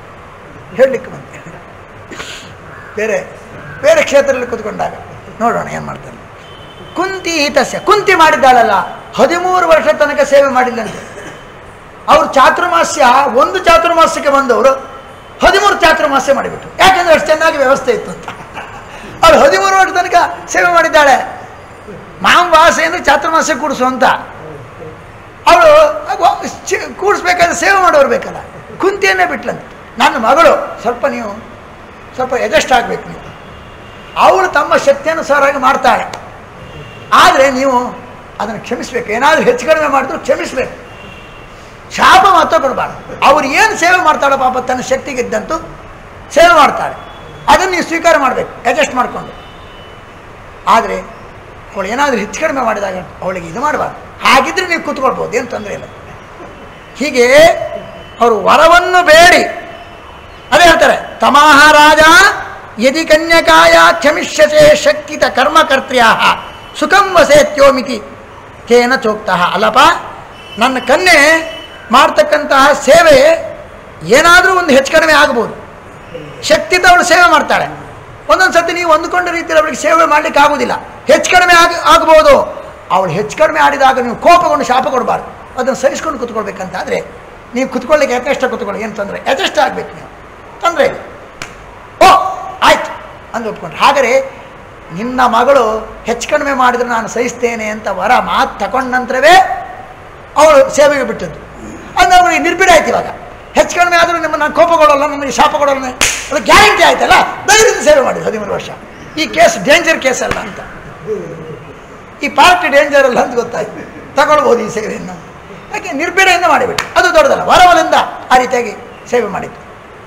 ಹೇಳಲಿಕ್ಕೆ ಬಂತೆ ಬೇರೆ ಬೇರೆ ಕ್ಷೇತ್ರದಲ್ಲಿ ಕೂತ್ಕೊಂಡಾಗ ನೋಡೋಣ ಏನು ಮಾಡ್ತಾರೆ ಕುಂತಿ ಹಿತಸ್ಯ ಕುಂತಿ ಮಾಡಿದ್ದಾಳಲ್ಲ ಹದಿಮೂರು ವರ್ಷ ತನಕ ಸೇವೆ ಮಾಡಿಲ್ಲಂತೆ ಅವ್ರು ಚಾತುರ್ಮಾಸ್ಯ ಒಂದು ಚಾತುರ್ಮಾಸ್ಯಕ್ಕೆ ಬಂದವರು ಹದಿಮೂರು ಚಾತುರ್ಮಾಸ್ಯ ಮಾಡಿಬಿಟ್ರು ಯಾಕಂದ್ರೆ ಅಷ್ಟು ಚೆನ್ನಾಗಿ ವ್ಯವಸ್ಥೆ ಇತ್ತು ಅಂತ ಅವ್ರು ಹದಿಮೂರು ವರ್ಷ ತನಕ ಸೇವೆ ಮಾಡಿದ್ದಾಳೆ ಮಾಂವಾಸೆ ಅಂದರೆ ಚಾತುರ್ಮಾಸ್ಯ ಕೂಡಿಸು ಅಂತ ಅವಳು ಕೂಡಿಸ್ಬೇಕಾದ್ರೆ ಸೇವೆ ಮಾಡೋರು ಬೇಕಲ್ಲ ಕುಂತಿಯನ್ನೇ ಬಿಟ್ಲಂತೆ ನನ್ನ ಮಗಳು ಸ್ವಲ್ಪ ನೀವು ಸ್ವಲ್ಪ ಎಜೆಸ್ಟ್ ಆಗಬೇಕು ನೀವು ಅವಳು ತಮ್ಮ ಶಕ್ತಿಯನುಸಾರವಾಗಿ ಮಾಡ್ತಾಳೆ ಆದರೆ ನೀವು ಅದನ್ನು ಕ್ಷಮಿಸ್ಬೇಕು ಏನಾದರೂ ಹೆಚ್ಚು ಕಡಿಮೆ ಮಾಡಿದ್ರು ಕ್ಷಮಿಸ್ಬೇಕು ಶಾಪ ಮಾತ್ರ ಕೊಡಬಾರ್ದು ಅವ್ರು ಏನು ಸೇವೆ ಮಾಡ್ತಾಳೆ ಪಾಪ ತನ್ನ ಶಕ್ತಿಗಿದ್ದಂತೂ ಸೇವೆ ಮಾಡ್ತಾಳೆ ಅದನ್ನು ನೀವು ಸ್ವೀಕಾರ ಮಾಡಬೇಕು ಅಡ್ಜಸ್ಟ್ ಮಾಡಿಕೊಂಡು ಆದರೆ ಅವಳು ಏನಾದರೂ ಹೆಚ್ಚು ಕಡಿಮೆ ಮಾಡಿದಾಗ ಅವಳಿಗೆ ಇದು ಮಾಡಬಾರ್ದು ಹಾಗಿದ್ರೆ ನೀವು ಕೂತ್ಕೊಳ್ಬೋದು ಏನು ತೊಂದರೆ ಇಲ್ಲ ಹೀಗೆ ಅವರು ವರವನ್ನು ಬೇಡಿ ಅದೇ ಹೇಳ್ತಾರೆ ತಮಾಹ ರಾಜ ಯದಿ ಕನ್ಯಕಾಯ ಕ್ಷಮಿಷ್ಯತೆ ಶಕ್ತಿತ ಕರ್ಮಕರ್ತ್ರ್ಯ ಸುಖಂ ವಸೇತ್ಯೋಮಿತಿ ತೇನ ಚೋಕ್ತಃ ಅಲ್ಲಪ್ಪ ನನ್ನ ಕನ್ಯೆ ಮಾಡ್ತಕ್ಕಂತಹ ಸೇವೆ ಏನಾದರೂ ಒಂದು ಹೆಚ್ಚು ಕಡಿಮೆ ಆಗ್ಬೋದು ಶಕ್ತಿತ ಅವಳು ಸೇವೆ ಮಾಡ್ತಾಳೆ ಒಂದೊಂದು ಸತಿ ನೀವು ಅಂದುಕೊಂಡ ರೀತಿಯಲ್ಲಿ ಅವಳಿಗೆ ಸೇವೆ ಮಾಡಲಿಕ್ಕೆ ಆಗೋದಿಲ್ಲ ಹೆಚ್ಚು ಕಡಿಮೆ ಆಗ ಆಗ್ಬೋದು ಅವಳು ಹೆಚ್ಚು ಕಡಿಮೆ ಆಡಿದಾಗ ನೀವು ಕೋಪಗೊಂಡು ಶಾಪ ಕೊಡಬಾರ್ದು ಅದನ್ನು ಸಹಿಸ್ಕೊಂಡು ಕುತ್ಕೊಳ್ಬೇಕಂತಾದರೆ ನೀವು ಕುತ್ಕೊಳ್ಳಿಕ್ಕೆ ಯಥೇಷ್ಟ ಕುತ್ಕೊಳ್ಳಿ ಏನು ತೊಂದರೆ ಯಥೇಷ್ಟ ಆಗಬೇಕು ನೀವು ತೊಂದರೆ ಇಲ್ಲ ಓ ಆಯ್ತು ಅಂದು ಒಪ್ಕೊಂಡ್ರು ಹಾಗಾದರೆ ನಿನ್ನ ಮಗಳು ಹೆಚ್ಚು ಕಡಿಮೆ ಮಾಡಿದ್ರೆ ನಾನು ಸಹಿಸ್ತೇನೆ ಅಂತ ವರ ಮಾತು ತಗೊಂಡ ನಂತರವೇ ಅವಳು ಸೇವೆಗೆ ಬಿಟ್ಟದ್ದು ಅದು ಅವಳಿಗೆ ನಿರ್ಬಿಡ ಆಯ್ತು ಇವಾಗ ಹೆಚ್ಚು ಕಡಿಮೆ ಆದರೂ ನಿಮ್ಮ ನಾನು ಕೋಪ ಕೊಡೋಲ್ಲ ನನಗೆ ಶಾಪ ಕೊಡೋಲ್ಲ ಅದು ಗ್ಯಾರಂಟಿ ಆಯ್ತಲ್ಲ ಧೈರ್ಯದಿಂದ ಸೇವೆ ಮಾಡಿದ್ದು ಹದಿಮೂರು ವರ್ಷ ಈ ಕೇಸ್ ಡೇಂಜರ್ ಕೇಸ್ ಅಲ್ಲ ಅಂತ ಈ ಪಾರ್ಟಿ ಡೇಂಜರ್ ಅಲ್ಲ ಅಂತ ಗೊತ್ತಾಯ್ತು ತಗೊಳ್ಬೋದು ಈ ಸೇವೆಯನ್ನು ಯಾಕೆ ನಿರ್ಬಿಡೆಯಿಂದ ಮಾಡಿಬಿಟ್ಟು ಅದು ದೊಡ್ಡದಲ್ಲ ವರವಲಿಂದ ಆ ರೀತಿಯಾಗಿ ಸೇವೆ ಮಾಡಿದ್ದು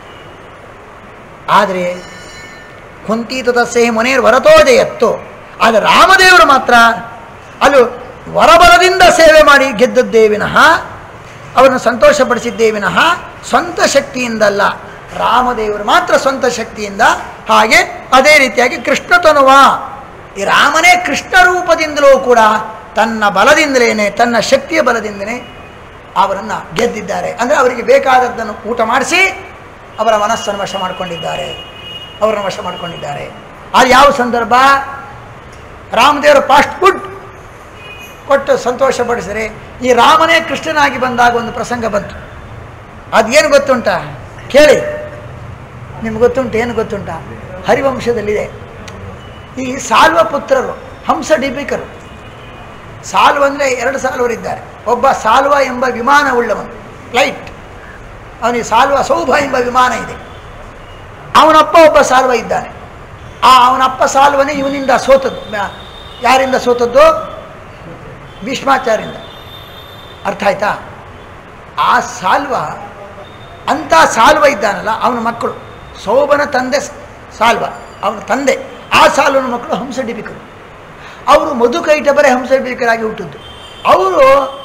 ಆದರೆ ಕುಂತೀತ ತಸ್ಸೇ ಮುನೇರ್ ವರತೋಜಯತ್ತು ಆದರೆ ರಾಮದೇವರು ಮಾತ್ರ ಅಲ್ಲೂ ವರಬಲದಿಂದ ಸೇವೆ ಮಾಡಿ ಗೆದ್ದದ್ದೇ ವಿನಃ ಅವರನ್ನು ಸಂತೋಷಪಡಿಸಿದ್ದೇ ವಿನಃ ಸ್ವಂತ ಶಕ್ತಿಯಿಂದಲ್ಲ ರಾಮದೇವರು ಮಾತ್ರ ಸ್ವಂತ ಶಕ್ತಿಯಿಂದ ಹಾಗೆ ಅದೇ ರೀತಿಯಾಗಿ ಕೃಷ್ಣ ತನುವ ಈ ರಾಮನೇ ಕೃಷ್ಣ ರೂಪದಿಂದಲೂ ಕೂಡ ತನ್ನ ಬಲದಿಂದಲೇ ತನ್ನ ಶಕ್ತಿಯ ಬಲದಿಂದಲೇ ಅವರನ್ನು ಗೆದ್ದಿದ್ದಾರೆ ಅಂದರೆ ಅವರಿಗೆ ಬೇಕಾದದ್ದನ್ನು ಊಟ ಮಾಡಿಸಿ ಅವರ ಮನಸ್ಸನ್ನು ವಶ ಮಾಡಿಕೊಂಡಿದ್ದಾರೆ ಅವರನ್ನು ವಶ ಮಾಡಿಕೊಂಡಿದ್ದಾರೆ ಅದು ಯಾವ ಸಂದರ್ಭ ರಾಮದೇವರ ಫಾಸ್ಟ್ ಫುಡ್ ಕೊಟ್ಟು ಸಂತೋಷಪಡಿಸಿದರೆ ಈ ರಾಮನೇ ಕೃಷ್ಣನಾಗಿ ಬಂದಾಗ ಒಂದು ಪ್ರಸಂಗ ಬಂತು ಅದೇನು ಗೊತ್ತುಂಟ ಕೇಳಿ ನಿಮ್ಗೆ ಗೊತ್ತುಂಟು ಏನು ಗೊತ್ತುಂಟ ಹರಿವಂಶದಲ್ಲಿದೆ ಈ ಸಾಲ್ವ ಪುತ್ರರು ಹಂಸ ಡಿಪಿಕರು ಸಾಲ್ವ ಅಂದರೆ ಎರಡು ಸಾಲ್ವರಿದ್ದಾರೆ ಒಬ್ಬ ಸಾಲ್ವ ಎಂಬ ವಿಮಾನ ಉಳ್ಳವನು ಫ್ಲೈಟ್ ಅವನಿಗೆ ಸಾಲ್ವ ಸೌಭ ಎಂಬ ವಿಮಾನ ಇದೆ ಅವನಪ್ಪ ಒಬ್ಬ ಸಾಲ್ವ ಇದ್ದಾನೆ ಆ ಅವನಪ್ಪ ಸಾಲ್ವನೇ ಇವನಿಂದ ಸೋತದ್ದು ಮ್ಯಾ- ಯಾರಿಂದ ಸೋತದ್ದು ಭೀಷ್ಮಾಚಾರ್ಯರಿಂದ ಅರ್ಥ ಆಯ್ತಾ ಆ ಸಾಲ್ವ ಅಂಥ ಸಾಲ್ವ ಇದ್ದಾನಲ್ಲ ಅವನ ಮಕ್ಕಳು ಸೌಬನ ತಂದೆ ಸ- ಸಾಲ್ವ ಅವನ ತಂದೆ ಆ ಸಾಲ್ವನ ಮಕ್ಕಳು ಹಂಸ ಡಿಪಿಕರು ಅವರು ಮಧುಕೈಟಬರೇ ಹಂಸ ಡಿಪಿಕರಾಗಿ ಹುಟ್ಟಿದ್ದು ಅವರು